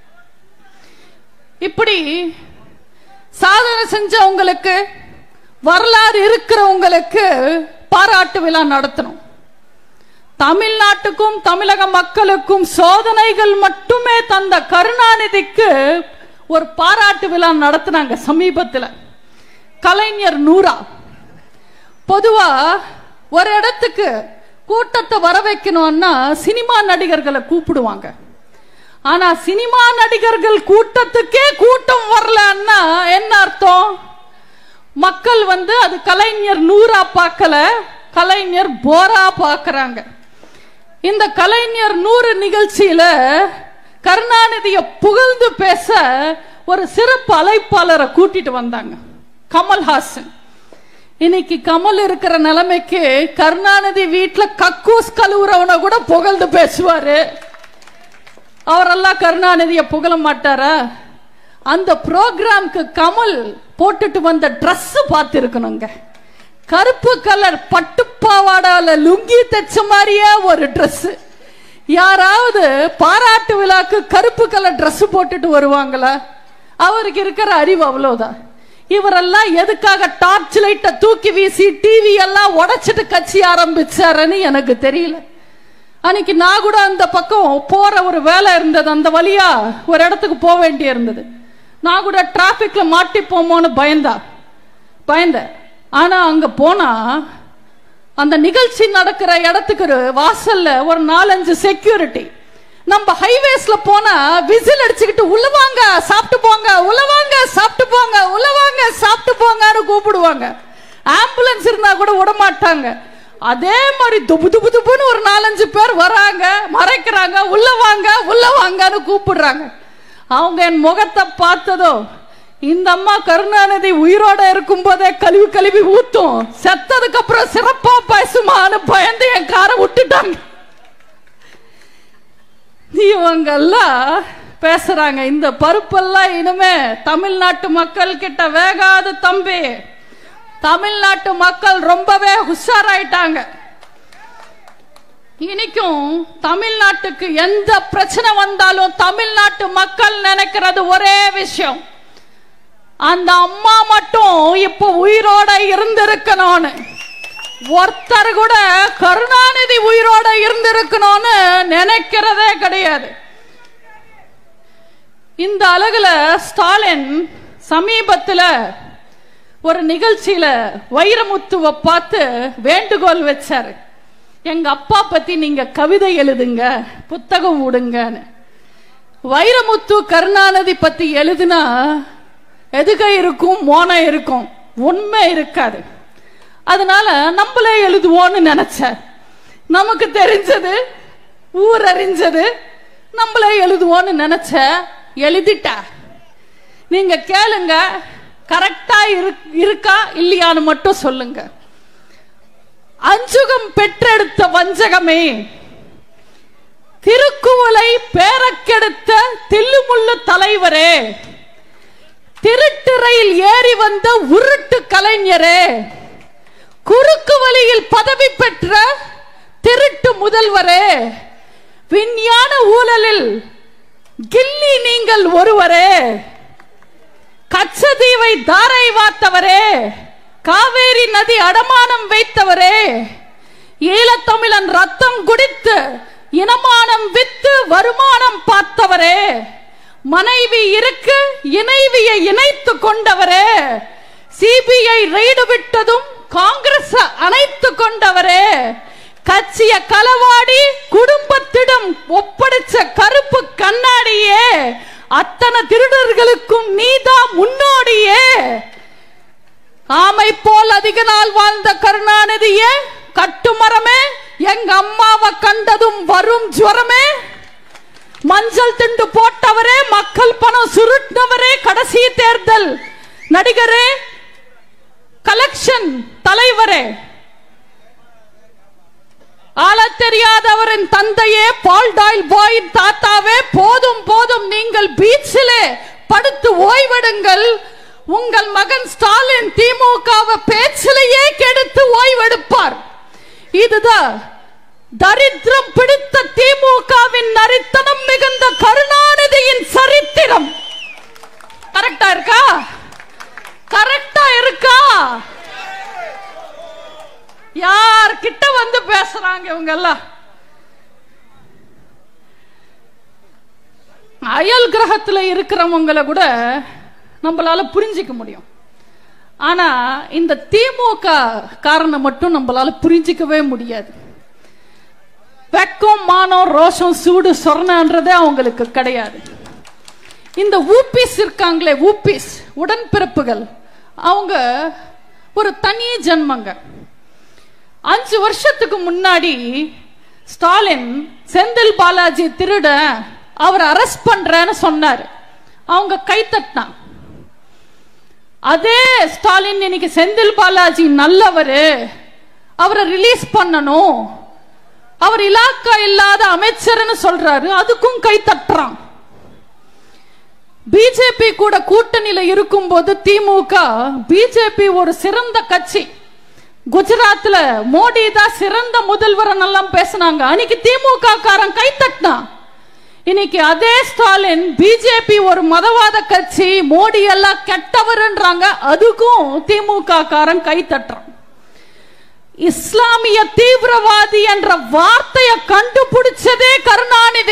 இப்படி சாதனை செஞ்சவங்களுக்கு வரலாறு இருக்கிறவங்களுக்கு பாராட்டு விழா நடத்தணும் தமிழ்நாட்டுக்கும் தமிழக மக்களுக்கும் சோதனைகள் மட்டுமே தந்த கருணாநிதிக்கு ஒரு பாராட்டு விழா நடத்தினாங்க சமீபத்தில் கலைஞர் நூறா பொதுவா ஒரு இடத்துக்கு கூட்டத்தை வர வைக்கணும்னா சினிமா நடிகர்களை கூப்பிடுவாங்க ஆனா சினிமா நடிகர்கள் கூட்டத்துக்கே கூட்டம் வரலன்னா என்ன அர்த்தம் மக்கள் வந்து அது கலைஞர் நூறா பார்க்கல கலைஞர் போரா பார்க்கறாங்க இந்த கலைஞர் நூறு நிகழ்ச்சியில கருணாநிதிய புகழ்ந்து பேச ஒரு சிறப்பு அழைப்பாளரை கூட்டிட்டு வந்தாங்க கமல்ஹாசன் இன்னைக்கு கமல் இருக்கிற நிலைமைக்கு கருணாநிதி வீட்டுல கக்கூஸ் கழுவுறவனை கூட புகழ்ந்து பேசுவாரு அவரெல்லாம் கருணாநிதிய புகழ மாட்டாரா அந்த ப்ரோக்ராம்க்கு கமல் போட்டுட்டு வந்த ட்ரெஸ் பார்த்திருக்கணுங்க கருப்பு கலர் பட்டுப்பாவாடால லுங்கி தைச்ச மாதிரியே ஒரு Dress யாராவது பாராட்டு விழாக்கு கருப்பு கலர் Dress போட்டுட்டு வருவாங்களா அவருக்கு இருக்கிற அறிவு அவ்வளவுதான் இவரெல்லாம் எதுக்காக டார்ச் லைட்டை தூக்கி வீசி டிவி எல்லாம் உடைச்சிட்டு கட்சி ஆரம்பிச்சாருன்னு எனக்கு தெரியல அன்னைக்கு நான் கூட அந்த பக்கம் போற ஒரு வேலை இருந்தது அந்த வழியா ஒரு இடத்துக்கு போக வேண்டிய இருந்தது நான் கூட டிராபிக்ல மாட்டிப்போமோன்னு பயந்தா பயந்தேன் ஆனா அங்க போனா அந்த நிகழ்ச்சி நடக்கிற இடத்துக்கு ஒரு வாசல்ல ஒரு நாலஞ்சு செக்யூரிட்டி நம்ம ஹைவேஸ்ல போனா விசில் அடிச்சுக்கிட்டு உள்ள வாங்க சாப்பிட்டு போங்க உள்ள வாங்க சாப்பிட்டு போங்க உள்ள வாங்க சாப்பிட்டு போங்கன்னு கூப்பிடுவாங்க ஆம்புலன்ஸ் இருந்தா கூட விட மாட்டாங்க அதே மாதிரி துபு துபு துபுன்னு ஒரு நாலஞ்சு பேர் வராங்க மறைக்கிறாங்க உள்ள வாங்க உள்ள வாங்கன்னு கூப்பிடுறாங்க அவங்க என் முகத்தை பார்த்ததோ இந்த அம்மா கருணாநிதி உயிரோட இருக்கும் போதே கழுவி கழுவி ஊத்தும் செத்ததுக்கு அப்புறம் சிறப்பா பேசுமான்னு பயந்து என் காரை விட்டுட்டாங்க இவங்கெல்லாம் பேசுறாங்க இந்த பருப்பெல்லாம் இனிமே தமிழ்நாட்டு மக்கள் கிட்ட வேகாது தம்பி தமிழ்நாட்டு மக்கள் ரொம்பவே உஷாராயிட்டாங்க இன்னைக்கும் தமிழ்நாட்டுக்கு எந்த பிரச்சனை வந்தாலும் தமிழ்நாட்டு மக்கள் நினைக்கிறது ஒரே விஷயம் அந்த அம்மா மட்டும் இப்ப உயிரோட இருந்திருக்கணும்னு ஒருத்தர் கூட கருணாநிதி உயிரோட இருந்திருக்கணும்னு நினைக்கிறதே கிடையாது இந்த அழகுல ஸ்டாலின் சமீபத்தில் ஒரு நிகழ்ச்சியில வைரமுத்துவ பார்த்து வேண்டுகோள் வச்சாரு எங்க அப்பா பத்தி நீங்க கவிதை எழுதுங்க புத்தகம் விடுங்கன்னு வைரமுத்து கருணாநிதி பத்தி எழுதுனா எதுக இருக்கும் மோனம் இருக்கும் உண்மை இருக்காது அதனால நம்மளே எழுதுவோன்னு நினைச்ச நமக்கு தெரிஞ்சது ஊர் அறிஞ்சது நம்மளே எழுதுவோன்னு நினைச்ச எழுதிட்ட நீங்க கேளுங்க கரெக்டா இருக்கா இல்லையான்னு மட்டும் சொல்லுங்க அஞ்சுகம் பெற்றெடுத்த வஞ்சகமே திருக்குவளை பேரக்கெடுத்த தில்லுமுள்ளு தலைவரே திருட்டிறையில் ஏறி வந்த உருட்டு கலைஞரே குறுக்கு வழியில் பதவி பெற்ற திருட்டு முதல்வரே விஞ்ஞான ஊழலில் கில்லி நீங்கள் ஒருவரே கச்சதீவை தாரை வார்த்தவரே காவேரி நதி அடமானம் வைத்தவரே ஈழத்தமிழன் ரத்தம் குடித்து இனமானம் வித்து வருமானம் பார்த்தவரே மனைவி இருக்கு இணைவியை இணைத்து கொண்டவரே சிபிஐ ரெய்டு விட்டதும் காங்கிரஸ் அணைத்து கொண்டவரே கட்சிய களவாடி குடும்பத்திடம் ஒப்படைச்ச கருப்பு கண்ணாடியே அத்தனை திருடர்களுக்கும் நீதான் முன்னோடியே ஆமை போல் அதிக நாள் வாழ்ந்த கருணாநிதியே கட்டுமரமே எங்க அம்மாவை கண்டதும் வரும் ஜுவரமே மஞ்சள் திண்டு போட்டவரே மக்கள் பணம் சுருட்டினவரே கடைசி தேர்தல் நடிகரே கலெக்ஷன் தலைவரே ஆள தெரியாதவரின் தந்தையே பால்டாயில் பாய் தாத்தாவே போதும் போதும் நீங்கள் பீச்சிலே படுத்து ஓய்வெடுங்கள் உங்கள் மகன் ஸ்டாலின் திமுகவை பேச்சிலேயே கெடுத்து ஓய்வெடுப்பார் இதுதான் தரித்திரம் பிடித்த திமுகவின் நரித்தனம் மிகுந்த கருணாநிதியின் சரித்திரம் கரெக்டா இருக்கா கரெக்டா இருக்கா யார் கிட்ட வந்து பேசுறாங்க இவங்க எல்லாம் அயல் கிரகத்துல இருக்கிறவங்கள கூட நம்மளால புரிஞ்சிக்க முடியும் ஆனா இந்த திமுக காரணம் மட்டும் நம்மளால புரிஞ்சிக்கவே முடியாது வெக்கம் மானம் ரோஷம் சூடு சொர்ணன்றதே அவங்களுக்கு கிடையாது இந்த ஊபிஸ் இருக்காங்களே ஊபிஸ் உடன்பிறப்புகள் அவங்க ஒரு தனி ஜென்மங்க அஞ்சு வருஷத்துக்கு முன்னாடி ஸ்டாலின் செந்தில் பாலாஜி திருட அவர் அரெஸ்ட் பண்றேன்னு சொன்னார் அவங்க கை தட்டினான் அதே ஸ்டாலின் இன்னைக்கு செந்தில் பாலாஜி நல்லவர் அவரை ரிலீஸ் பண்ணணும் அவர் இலாக்கா இல்லாத அமைச்சர்னு சொல்றாரு அதுக்கும் கை தட்டுறான் பிஜேபி கூட கூட்டணியில இருக்கும்போது திமுக பிஜேபி ஒரு சிறந்த கட்சி குஜராத்ல மோடி தான் சிறந்த முதல்வர் எல்லாம் பேசினாங்க அன்னைக்கு திமுக காரன் கை தட்டினான் இன்னைக்கு அதே ஸ்டாலின் பிஜேபி ஒரு மதவாத கட்சி மோடி எல்லாம் கெட்டவர்ன்றாங்க அதுக்கும் திமுக காரன் கை தட்டுறான் இஸ்லாமிய தீவிரவாதி என்ற வார்த்தையை கண்டுபிடிச்சதே கருணாநிதி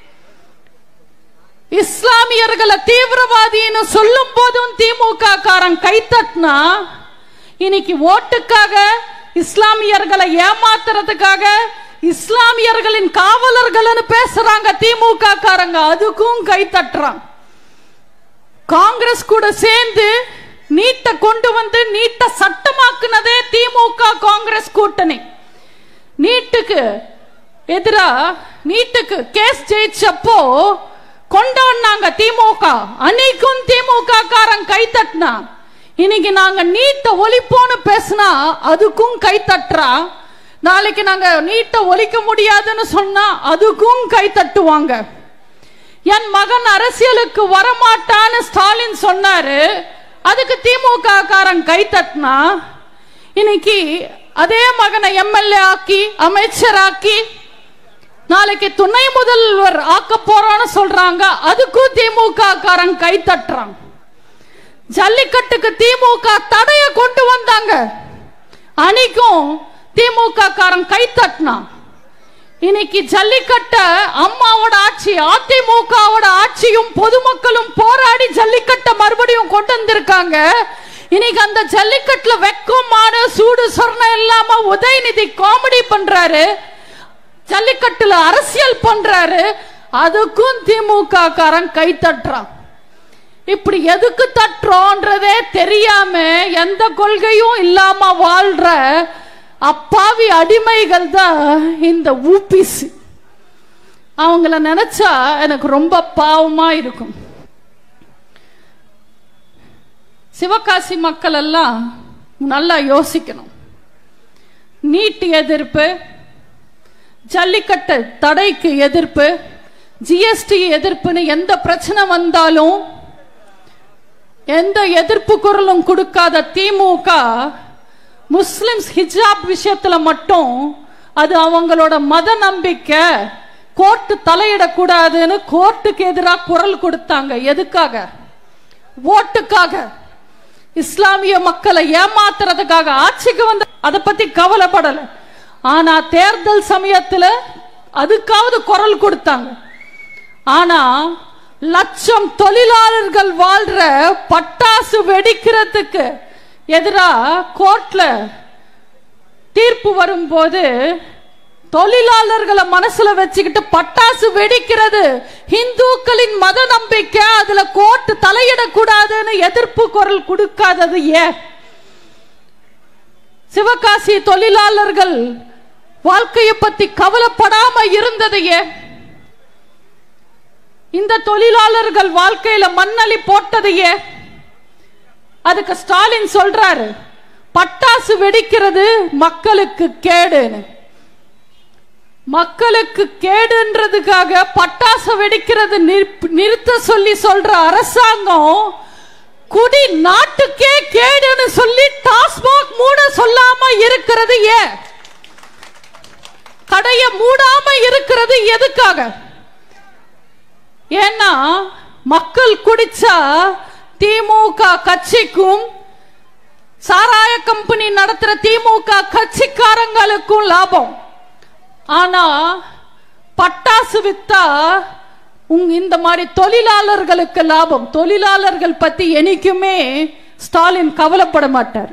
இஸ்லாமியர்களை தீவிரவாதின்னு சொல்லும் போதும் திமுக காரன் கை தட்டினா இன்னைக்கு ஓட்டுக்காக இஸ்லாமியர்களை ஏமாத்துறதுக்காக இஸ்லாமியர்களின் காவலர்கள்னு பேசுறாங்க திமுக காரங்க அதுக்கும் கை தட்டுறான் காங்கிரஸ் கூட சேர்ந்து நீட்டை கொண்டு வந்து நீட்டை சட்டமாக்குனதே திமுக காங்கிரஸ் கூட்டணி நீட்டுக்கு எதிரா நீட்டுக்கு கேஸ் ஜெயிச்சப்போ கொண்டு வந்தாங்க திமுக அன்னைக்கும் திமுக காரன் கை தட்டினா இன்னைக்கு நாங்க நீட்டை ஒழிப்போன்னு பேசினா அதுக்கும் கை தட்டுறா நாளைக்கு நாங்க நீட்டை ஒழிக்க முடியாதுன்னு சொன்னா அதுக்கும் கை தட்டுவாங்க என் மகன் அரசியலுக்கு வரமாட்டான்னு ஸ்டாலின் சொன்னாரு அதுக்கு திமுக காரன் கை தட்டினா இன்னைக்கு அதே மகனை எம்எல்ஏ ஆக்கி அமைச்சராக்கி நாளைக்கு துணை முதல்வர் ஆக்க போறோம்னு சொல்றாங்க அதுக்கும் திமுக காரன் கை தட்டுறான் ஜல்லிக்கட்டுக்கு திமுக தடைய கொண்டு வந்தாங்க அன்னைக்கும் திமுக காரன் கை தட்டினான் இன்னைக்கு ஜல்லிக்கட்ட அம்மாவோட ஆட்சி அதிமுகவோட ஆட்சியும் பொதுமக்களும் போராடி ஜல்லிக்கட்டை மறுபடியும் கொண்டு வந்திருக்காங்க இன்னைக்கு அந்த ஜல்லிக்கட்டுல வெக்கமான சூடு சொர்ணம் இல்லாம உதயநிதி காமெடி பண்றாரு ஜல்லிக்கட்டுல அரசியல் பண்றாரு அதுக்கும் திமுக காரன் கை தட்டுறான் இப்படி எதுக்கு தட்டுறோன்றதே தெரியாம எந்த கொள்கையும் இல்லாம வாழ்ற அப்பாவி அடிமைகள் தான் இந்த ஊபிஸ் அவங்கள நினைச்சா எனக்கு ரொம்ப பாவமா இருக்கும் சிவகாசி மக்கள் எல்லாம் நல்லா யோசிக்கணும் நீட் எதிர்ப்பு ஜல்லிக்கட்டு தடைக்கு எதிர்ப்பு ஜிஎஸ்டி எதிர்ப்புன்னு எந்த பிரச்சனை வந்தாலும் எந்த எதிர்ப்பு குரலும் கொடுக்காத திமுக முஸ்லிம்ஸ் ஹிஜாப் விஷயத்துல மட்டும் அது அவங்களோட மத நம்பிக்கை கோர்ட்டு தலையிடக்கூடாதுன்னு கோர்ட்டுக்கு எதிராக குரல் கொடுத்தாங்க எதுக்காக ஓட்டுக்காக இஸ்லாமிய மக்களை ஏமாத்துறதுக்காக ஆட்சிக்கு வந்து அதை பத்தி கவலைப்படல ஆனா தேர்தல் சமயத்துல அதுக்காவது குரல் கொடுத்தாங்க ஆனா லட்சம் தொழிலாளர்கள் வாழ்ற பட்டாசு வெடிக்கிறதுக்கு எதிரா கோர்ட்ல தீர்ப்பு வரும்போது தொழிலாளர்களை மனசுல வச்சுக்கிட்டு பட்டாசு வெடிக்கிறது இந்துக்களின் மத நம்பிக்கை அதுல கோர்ட் தலையிடக்கூடாதுன்னு எதிர்ப்பு குரல் கொடுக்காதது ஏன் சிவகாசி தொழிலாளர்கள் வாழ்க்கையை பத்தி கவலைப்படாம இருந்தது ஏன் இந்த தொழிலாளர்கள் வாழ்க்கையில மண்ணலி போட்டது ஏன் அதுக்கு ஸ்டாலின் சொல்றாரு பட்டாசு வெடிக்கிறது மக்களுக்கு கேடுன்னு மக்களுக்கு கேடுன்றதுக்காக பட்டாசு வெடிக்கிறது நிறுப்- நிறுத்த சொல்லி சொல்ற அரசாங்கம் குடி நாட்டுக்கே கேடுன்னு சொல்லி டாஸ்மாக் மூட சொல்லாம இருக்கிறது ஏன் கடைய மூடாம இருக்கிறது எதுக்காக ஏன்னா மக்கள் குடிச்சா திமுக கட்சிக்கும் சாராய கம்பெனி நடத்துற திமுக கட்சிக்காரங்களுக்கும் லாபம் ஆனா பட்டாசு வித்தா உங்க இந்த மாதிரி தொழிலாளர்களுக்கு லாபம் தொழிலாளர்கள் பத்தி என்னைக்குமே ஸ்டாலின் கவலைப்பட மாட்டார்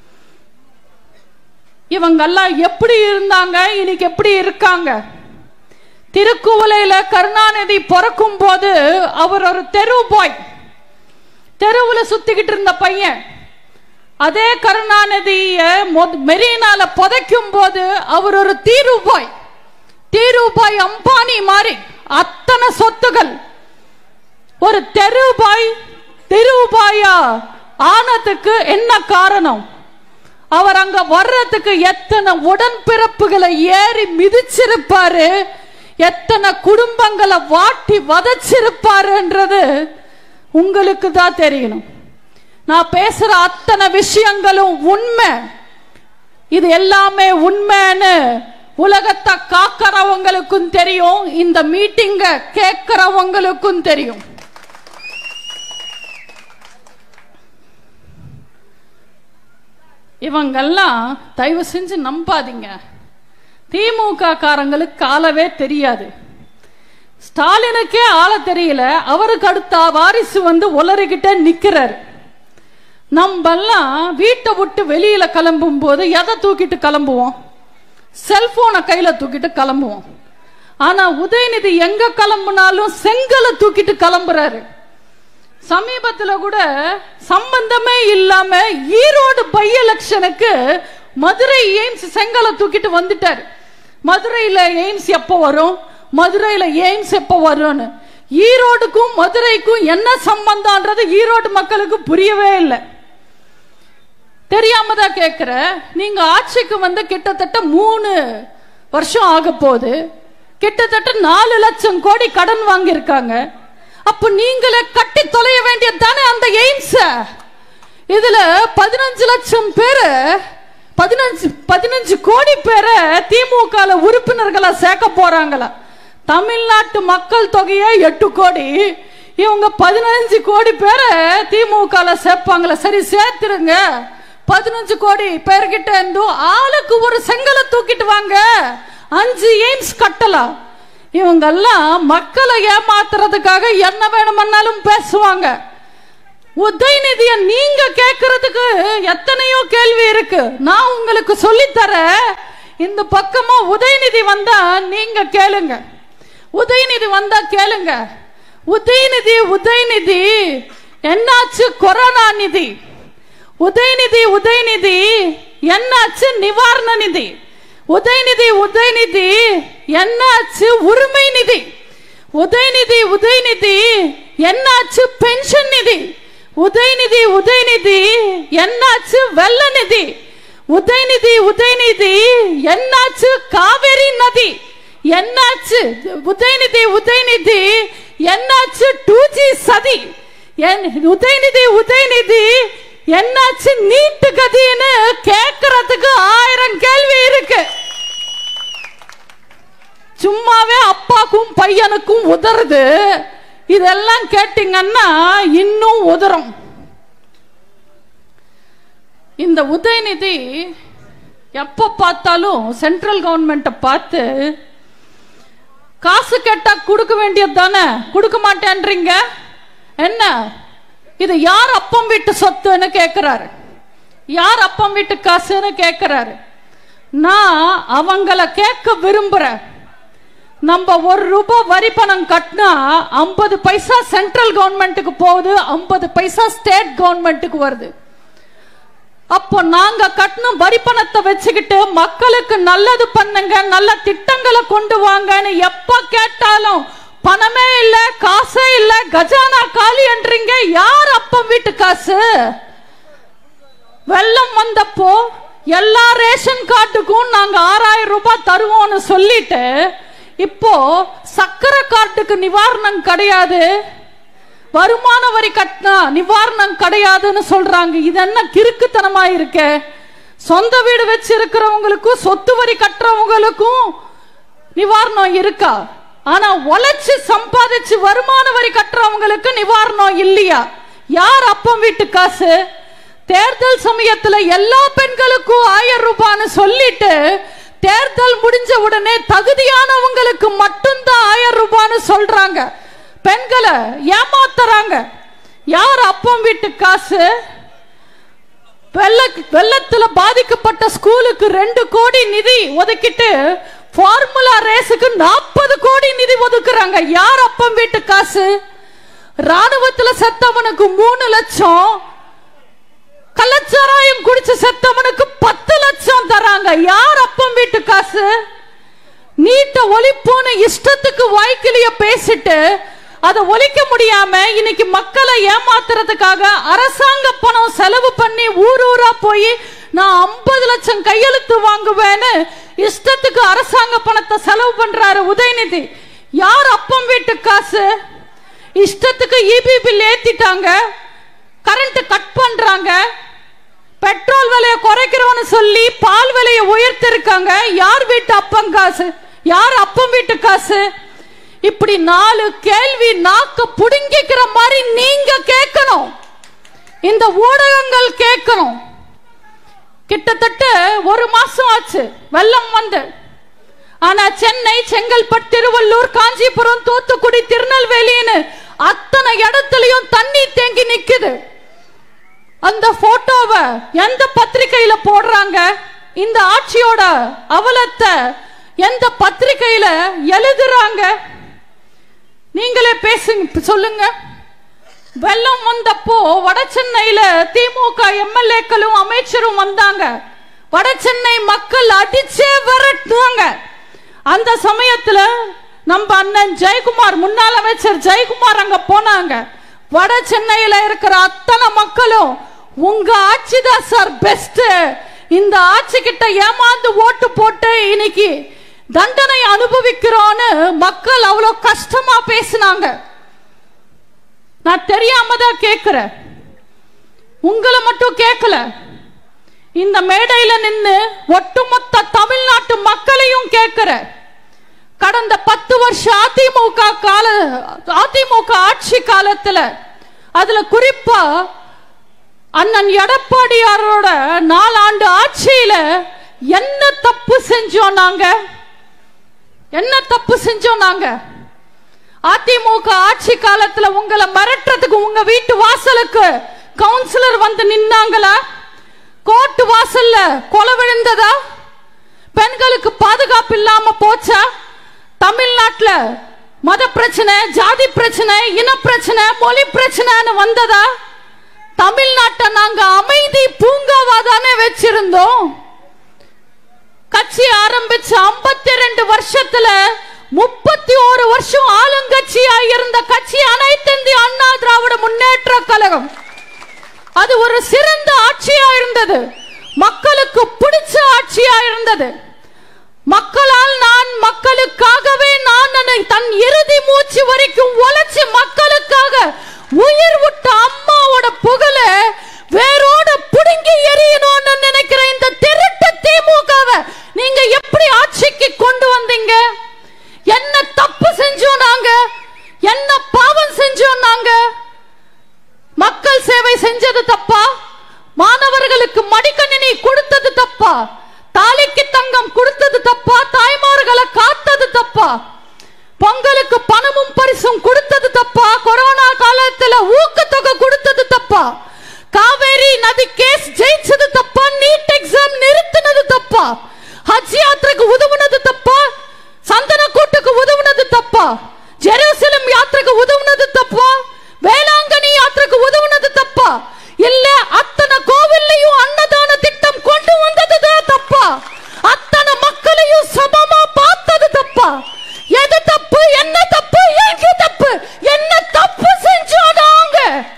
இவங்கெல்லாம் எப்படி இருந்தாங்க இன்னைக்கு எப்படி இருக்காங்க திருக்குவளையில கருணாநிதி பிறக்கும் போது அவர் ஒரு தெரு பாய் தெருவுல சுத்திக்கிட்டு இருந்த பையன் அதே கருணாநிதிய மொத- மெரினால புதைக்கும் போது அவர் ஒரு தீருபாய் தீருபாய் அம்பானி மாதிரி அத்தனை சொத்துகள் ஒரு தெருபாய் திருபாயா ஆனதுக்கு என்ன காரணம் அவர் அங்க வர்றதுக்கு எத்தனை உடன்பிறப்புகளை ஏறி மிதிச்சிருப்பாரு எத்தனை குடும்பங்களை வாட்டி வதச்சிருப்பாருன்றது உங்களுக்கு தான் தெரியணும் நான் பேசுற அத்தனை விஷயங்களும் உண்மை இது எல்லாமே உண்மைன்னு உலகத்தை காக்கிறவங்களுக்கும் தெரியும் இந்த மீட்டிங்க கேட்கிறவங்களுக்கும் தெரியும் இவங்கெல்லாம் தயவு செஞ்சு நம்பாதீங்க திமுக காரங்களுக்கு காலவே தெரியாது ஸ்டாலினுக்கே ஆள தெரியல அவருக்கு அடுத்த வாரிசு வந்து உளறிக்கிட்டே நிக்கிறாரு நம்மெல்லாம் வீட்டை விட்டு வெளியில கிளம்பும் போது எதை தூக்கிட்டு கிளம்புவோம் செல்போனை கையில தூக்கிட்டு கிளம்புவோம் ஆனா உதயநிதி எங்க கிளம்புனாலும் செங்கலை தூக்கிட்டு கிளம்புறாரு சமீபத்துல கூட சம்பந்தமே இல்லாம ஈரோடு பை எலெக்ஷனுக்கு மதுரை எய்ம்ஸ் செங்கலை தூக்கிட்டு வந்துட்டாரு மதுரையில எய்ம்ஸ் எப்போ வரும் மதுரையில எய்ம்ஸ் எப்போ வரும்னு ஈரோடுக்கும் மதுரைக்கும் என்ன சம்பந்தம்ன்றது ஈரோடு மக்களுக்கு புரியவே இல்லை தெரியாம தான் கேட்கிற நீங்க ஆட்சிக்கு வந்து கிட்டத்தட்ட மூணு வருஷம் ஆக போகுது கிட்டத்தட்ட நாலு லட்சம் கோடி கடன் வாங்கியிருக்காங்க அப்ப நீங்களே கட்டி தொலைய வேண்டியது தானே அந்த எய்ம்ஸ் இதுல பதினஞ்சு லட்சம் பேரு பதினஞ்சு பதினஞ்சு கோடி பேரை திமுக உறுப்பினர்களா சேர்க்க போறாங்களா தமிழ்நாட்டு மக்கள் தொகையே எட்டு கோடி இவங்க பதினஞ்சு கோடி பேரை திமுக சேர்ப்பாங்களா சரி சேர்த்துருங்க பதினஞ்சு கோடி பேர்கிட்ட இருந்து ஆளுக்கு ஒரு செங்கலை தூக்கிட்டு வாங்க அஞ்சு எய்ம்ஸ் கட்டலாம் இவங்கெல்லாம் மக்களை ஏமாத்துறதுக்காக என்ன வேணுமன்னாலும் பேசுவாங்க உதயநிதிய நீங்க கேட்கறதுக்கு எத்தனையோ கேள்வி இருக்கு நான் உங்களுக்கு சொல்லித்தரேன் இந்த பக்கமா உதயநிதி வந்தா நீங்க கேளுங்க உதயநிதி வந்தா கேளுங்க உதயநிதி உதயநிதி என்னாச்சு கொரோனா நிதி உதயநிதி உதயநிதி என்னாச்சு நிவாரண நிதி உதயநிதி உதயநிதி என்னாச்சு உரிமை நிதி உதயநிதி உதயநிதி என்னாச்சு பென்ஷன் நிதி உதயநிதி உதயநிதி என்னாச்சு வெள்ள நிதி உதயநிதி உதயநிதி என்னாச்சு காவேரி நதி என்னாச்சு உதயநிதி உதயநிதி என்னாச்சு டூ ஜி சதி என் உதயநிதி உதயநிதி என்னாச்சு நீட்டு கதின்னு கேட்கறதுக்கு ஆயிரம் கேள்வி இருக்கு சும்மாவே அப்பாக்கும் பையனுக்கும் உதறுது இதெல்லாம் கேட்டீங்கன்னா இன்னும் உதறும் இந்த உதயநிதி எப்ப பார்த்தாலும் சென்ட்ரல் கவர்மெண்ட்டை பார்த்து காசு கேட்டா கொடுக்க வேண்டியது தானே கொடுக்க மாட்டேன்றீங்க என்ன இது யார் அப்பம் வீட்டு சொத்துன்னு கேட்கிறாரு யார் அப்பம் வீட்டு காசுன்னு கேட்கிறாரு நான் அவங்கள கேட்க விரும்புறேன் நம்ம ஒரு ரூபாய் வரி பணம் கட்டினா ஐம்பது பைசா சென்ட்ரல் கவர்மெண்ட்டுக்கு போகுது ஐம்பது பைசா ஸ்டேட் கவர்மெண்ட்டுக்கு வருது அப்போ நாங்க கட்டின வரி பணத்தை வச்சுக்கிட்டு மக்களுக்கு நல்லது பண்ணுங்க நல்ல திட்டங்களை கொண்டு வாங்கன்னு எப்ப கேட்டாலும் பணமே இல்ல காசே இல்ல கஜானா காலி என்றீங்க யார் அப்ப வீட்டு காசு வெள்ளம் வந்தப்போ எல்லா ரேஷன் கார்டுக்கும் நாங்க ஆறாயிரம் ரூபாய் தருவோம்னு சொல்லிட்டு இப்போ சக்கரை கார்டுக்கு நிவாரணம் கிடையாது வருமான வரி கட்டினா நிவாரணம் கிடையாதுன்னு சொல்றாங்க இது என்ன கிறுக்குத்தனமா இருக்க சொந்த வீடு வச்சு இருக்கிறவங்களுக்கும் சொத்து வரி கட்டுறவங்களுக்கும் நிவாரணம் இருக்கா ஆனா உழைச்சு சம்பாதிச்சு வருமான வரி கட்டுறவங்களுக்கு நிவாரணம் இல்லையா யார் அப்பம் வீட்டு காசு தேர்தல் சமயத்துல எல்லா பெண்களுக்கும் ஆயிரம் ரூபான்னு சொல்லிட்டு தேர்தல் முடிஞ்ச உடனே தகுதியானவங்களுக்கு மட்டும்தான் ஆயிரம் ரூபான்னு சொல்றாங்க பெண்களை ஏமாத்துறாங்க யார் அப்பம் வீட்டு காசு வெள்ள வெள்ளத்துல பாதிக்கப்பட்ட ஸ்கூலுக்கு ரெண்டு கோடி நிதி ஒதுக்கிட்டு ஃபார்முலா ரேஸுக்கு நாற்பது கோடி நிதி ஒதுக்குறாங்க யார் அப்பம் வீட்டு காசு ராணுவத்துல செத்தவனுக்கு மூணு லட்சம் கள்ளச்சாராயம் குடிச்சு செத்தவனுக்கு பத்து லட்சம் தராங்க யார் அப்பம் வீட்டு காசு நீட்ட ஒழிப்புன்னு இஷ்டத்துக்கு வாய்க்கிலிய பேசிட்டு அதை ஒழிக்க முடியாம இன்னைக்கு மக்களை ஏமாத்துறதுக்காக அரசாங்க பணம் செலவு பண்ணி ஊர் ஊரா போய் நான் ஐம்பது லட்சம் கையெழுத்து வாங்குவேன்னு இஷ்டத்துக்கு அரசாங்க பணத்தை செலவு பண்றாரு உதயநிதி யார் அப்பம் வீட்டு காசு இஷ்டத்துக்கு இபி பில் ஏத்திட்டாங்க கரண்ட் கட் பண்றாங்க பெட்ரோல் விலையை குறைக்கிறோம்னு சொல்லி பால் விலையை உயர்த்திருக்காங்க யார் வீட்டு அப்பம் காசு யார் அப்பம் வீட்டு காசு இப்படி நாலு கேள்வி நாக்க புடுங்கிக்கிற மாதிரி நீங்க கேட்கணும் இந்த ஊடகங்கள் கேட்கணும் கிட்டத்தட்ட ஒரு மாசம் ஆச்சு வெள்ளம் வந்து ஆனா சென்னை செங்கல்பட்டு திருவள்ளூர் காஞ்சிபுரம் தூத்துக்குடி திருநெல்வேலின்னு அத்தனை இடத்துலயும் தண்ணி தேங்கி நிக்குது அந்த போட்டோவை எந்த பத்திரிகையில போடுறாங்க இந்த ஆட்சியோட அவலத்தை எந்த பத்திரிகையில எழுதுறாங்க நீங்களே பேசுங்க சொல்லுங்க வெள்ளம் வந்தப்போ வட சென்னையில திமுக எம்எல்ஏக்களும் அமைச்சரும் வந்தாங்க வட சென்னை மக்கள் அடிச்சே விரட்டுவாங்க அந்த சமயத்துல நம்ம அண்ணன் ஜெயக்குமார் முன்னாள் அமைச்சர் ஜெயக்குமார் அங்க போனாங்க வட சென்னையில இருக்கிற அத்தனை மக்களும் உங்க ஆட்சி தான் சார் பெஸ்ட் இந்த ஆட்சி கிட்ட ஏமாந்து ஓட்டு போட்டு இன்னைக்கு தண்டனை அனுபவிக்கிறோன்னு மக்கள் அவ்வளவு கஷ்டமா பேசினாங்க நான் தெரியாம தான் கேட்கிறேன் உங்களை மட்டும் கேட்கல இந்த மேடையில நின்னு ஒட்டுமொத்த தமிழ்நாட்டு மக்களையும் கேட்கிற கடந்த பத்து வருஷம் அதிமுக கால அதிமுக ஆட்சி காலத்துல அதுல குறிப்பா அண்ணன் எடப்பாடியாரோட நாலாண்டு ஆட்சியில என்ன தப்பு செஞ்சோம் நாங்க என்ன தப்பு செஞ்சோம் நாங்க அதிமுக ஆட்சி காலத்துல உங்களை மிரட்டுறதுக்கு உங்க வீட்டு வாசலுக்கு கவுன்சிலர் வந்து நின்னாங்களா கோர்ட்டு வாசல்ல கொலை விழுந்ததா பெண்களுக்கு பாதுகாப்பு இல்லாம போச்சா தமிழ்நாட்டுல மத பிரச்சனை ஜாதி பிரச்சனை இன பிரச்சனை மொழி பிரச்சனைன்னு வந்ததா தமிழ்நாட்டை நாங்க அமைதி பூங்காவா தானே வச்சிருந்தோம் கட்சி ஆரம்பிச்ச 52 வருஷத்துல முப்பத்தி ஒரு வருஷம் ஆளுங்கட்சியா இருந்த கட்சி அனைத்து இந்திய அண்ணா திராவிட முன்னேற்ற கழகம் அது ஒரு சிறந்த ஆட்சியா இருந்தது மக்களுக்கு பிடிச்ச ஆட்சியா இருந்தது மக்களால் நான் மக்களுக்காகவே நான் என்னை தன் இறுதி மூச்சு வரைக்கும் உழைச்சு மக்களுக்காக உயிர் விட்ட அம்மாவோட புகழ வேரோட புடுங்கி எறியணும்னு நினைக்கிற இந்த திருட்டு திமுகவை நீங்க எப்படி ஆட்சிக்கு கொண்டு வந்தீங்க என்ன தப்பு செஞ்சோம் நாங்க என்ன பாவம் செஞ்சோம் நாங்க மக்கள் சேவை செஞ்சது தப்பா மாணவர்களுக்கு மடிக்கணினி கொடுத்தது தப்பா தாலிக்கு தங்கம் கொடுத்தது தப்பா தாய்மார்களை காத்தது தப்பா பொங்கலுக்கு பணமும் பரிசும் கொடுத்தது தப்பா கொரோனா காலத்துல ஊக்கத்தொகை கொடுத்தது தப்பா காவேரி நதி கேஸ் ஜெயிச்சது தப்பா நீட் எக்ஸாம் நிறுத்தினது தப்பா ஹஜ் யாத்திரைக்கு உதவுனது தப்பா சந்தன கூட்டுக்கு உதவுனது தப்பா ஜெருசலம் யாத்திரைக்கு உதவுனது தப்பா வேளாங்கண்ணி யாத்திரைக்கு உதவுனது தப்பா இல்ல அத்தனை கோவில்லையும் அன்னதான திட்டம் கொண்டு வந்தது தான் தப்பா அத்தனை மக்களையும் சமமா பார்த்தது தப்பா எது தப்பு என்ன தப்பு எங்க தப்பு என்ன தப்பு செஞ்சோம் நாங்க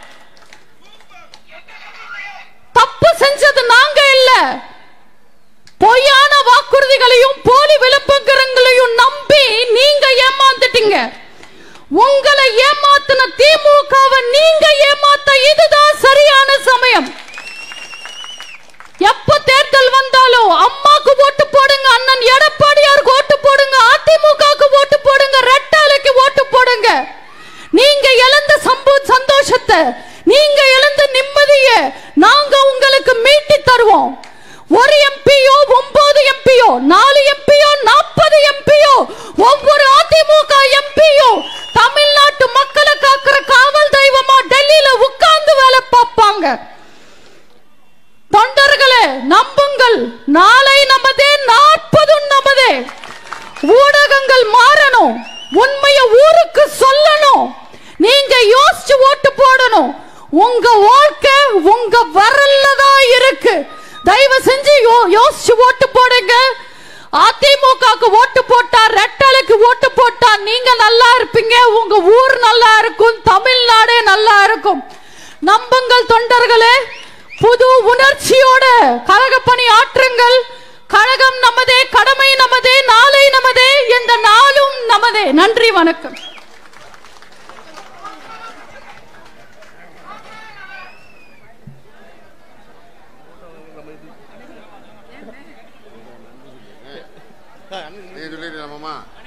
தப்பு செஞ்சது நாங்க இல்ல பொய்யான வாக்குறுதிகளையும் போலி விளம்பரங்களையும் நம்பி நீங்க ஏமாந்துட்டீங்க உங்களை ஏமாத்தின திமுகவை நீங்க ஏமாத்த இதுதான் சரியான சமயம் எப்ப தேர்தல் வந்தாலும் அம்மாக்கு ஓட்டு போடுங்க அண்ணன் எடப்பாடியாருக்கு ஓட்டு போடுங்க அதிமுகவுக்கு ஓட்டு போடுங்க ரெட்டாலைக்கு ஓட்டு போடுங்க நீங்க இழந்த சம்பு சந்தோஷத்தை நீங்க இழந்த நிம்மதியை நாங்க உங்களுக்கு மீட்டி தருவோம் ஒரு எம்பியோ ஒன்பது எம்பியோ நாலு எம்பியோ நாற்பது எம்பியோ ஒவ்வொரு அதிமுக எம்பியோ தமிழ்நாட்டு மக்களை காக்கிற காவல் தெய்வமா டெல்லியில உட்கார்ந்து வேலை பார்ப்பாங்க தொண்டர்களே நம்புங்கள் நாளை நமதே நாற்பதும் நமதே ஊடகங்கள் மாறணும் உண்மையை ஊருக்கு சொல்லணும் நீங்க யோசிச்சு ஓட்டு போடணும் உங்க வாழ்க்கை உங்க வரல்ல தான் இருக்கு தயவு செஞ்சு யோ- யோசிச்சு ஓட்டு போடுங்க அதிமுகக்கு ஓட்டு போட்டா ரெட்டலுக்கு ஓட்டு போட்டா நீங்க நல்லா இருப்பீங்க உங்க ஊர் நல்லா இருக்கும் தமிழ்நாடே நல்லா இருக்கும் நம்புங்கள் தொண்டர்களே புது உணர்ச்சியோட கழக பணி ஆற்றுங்கள் கழகம் நமதே கடமை நமதே நாளை நமதே இந்த நாளும் நமதே நன்றி வணக்கம் நீ சொல்லிடு நம்மம்மா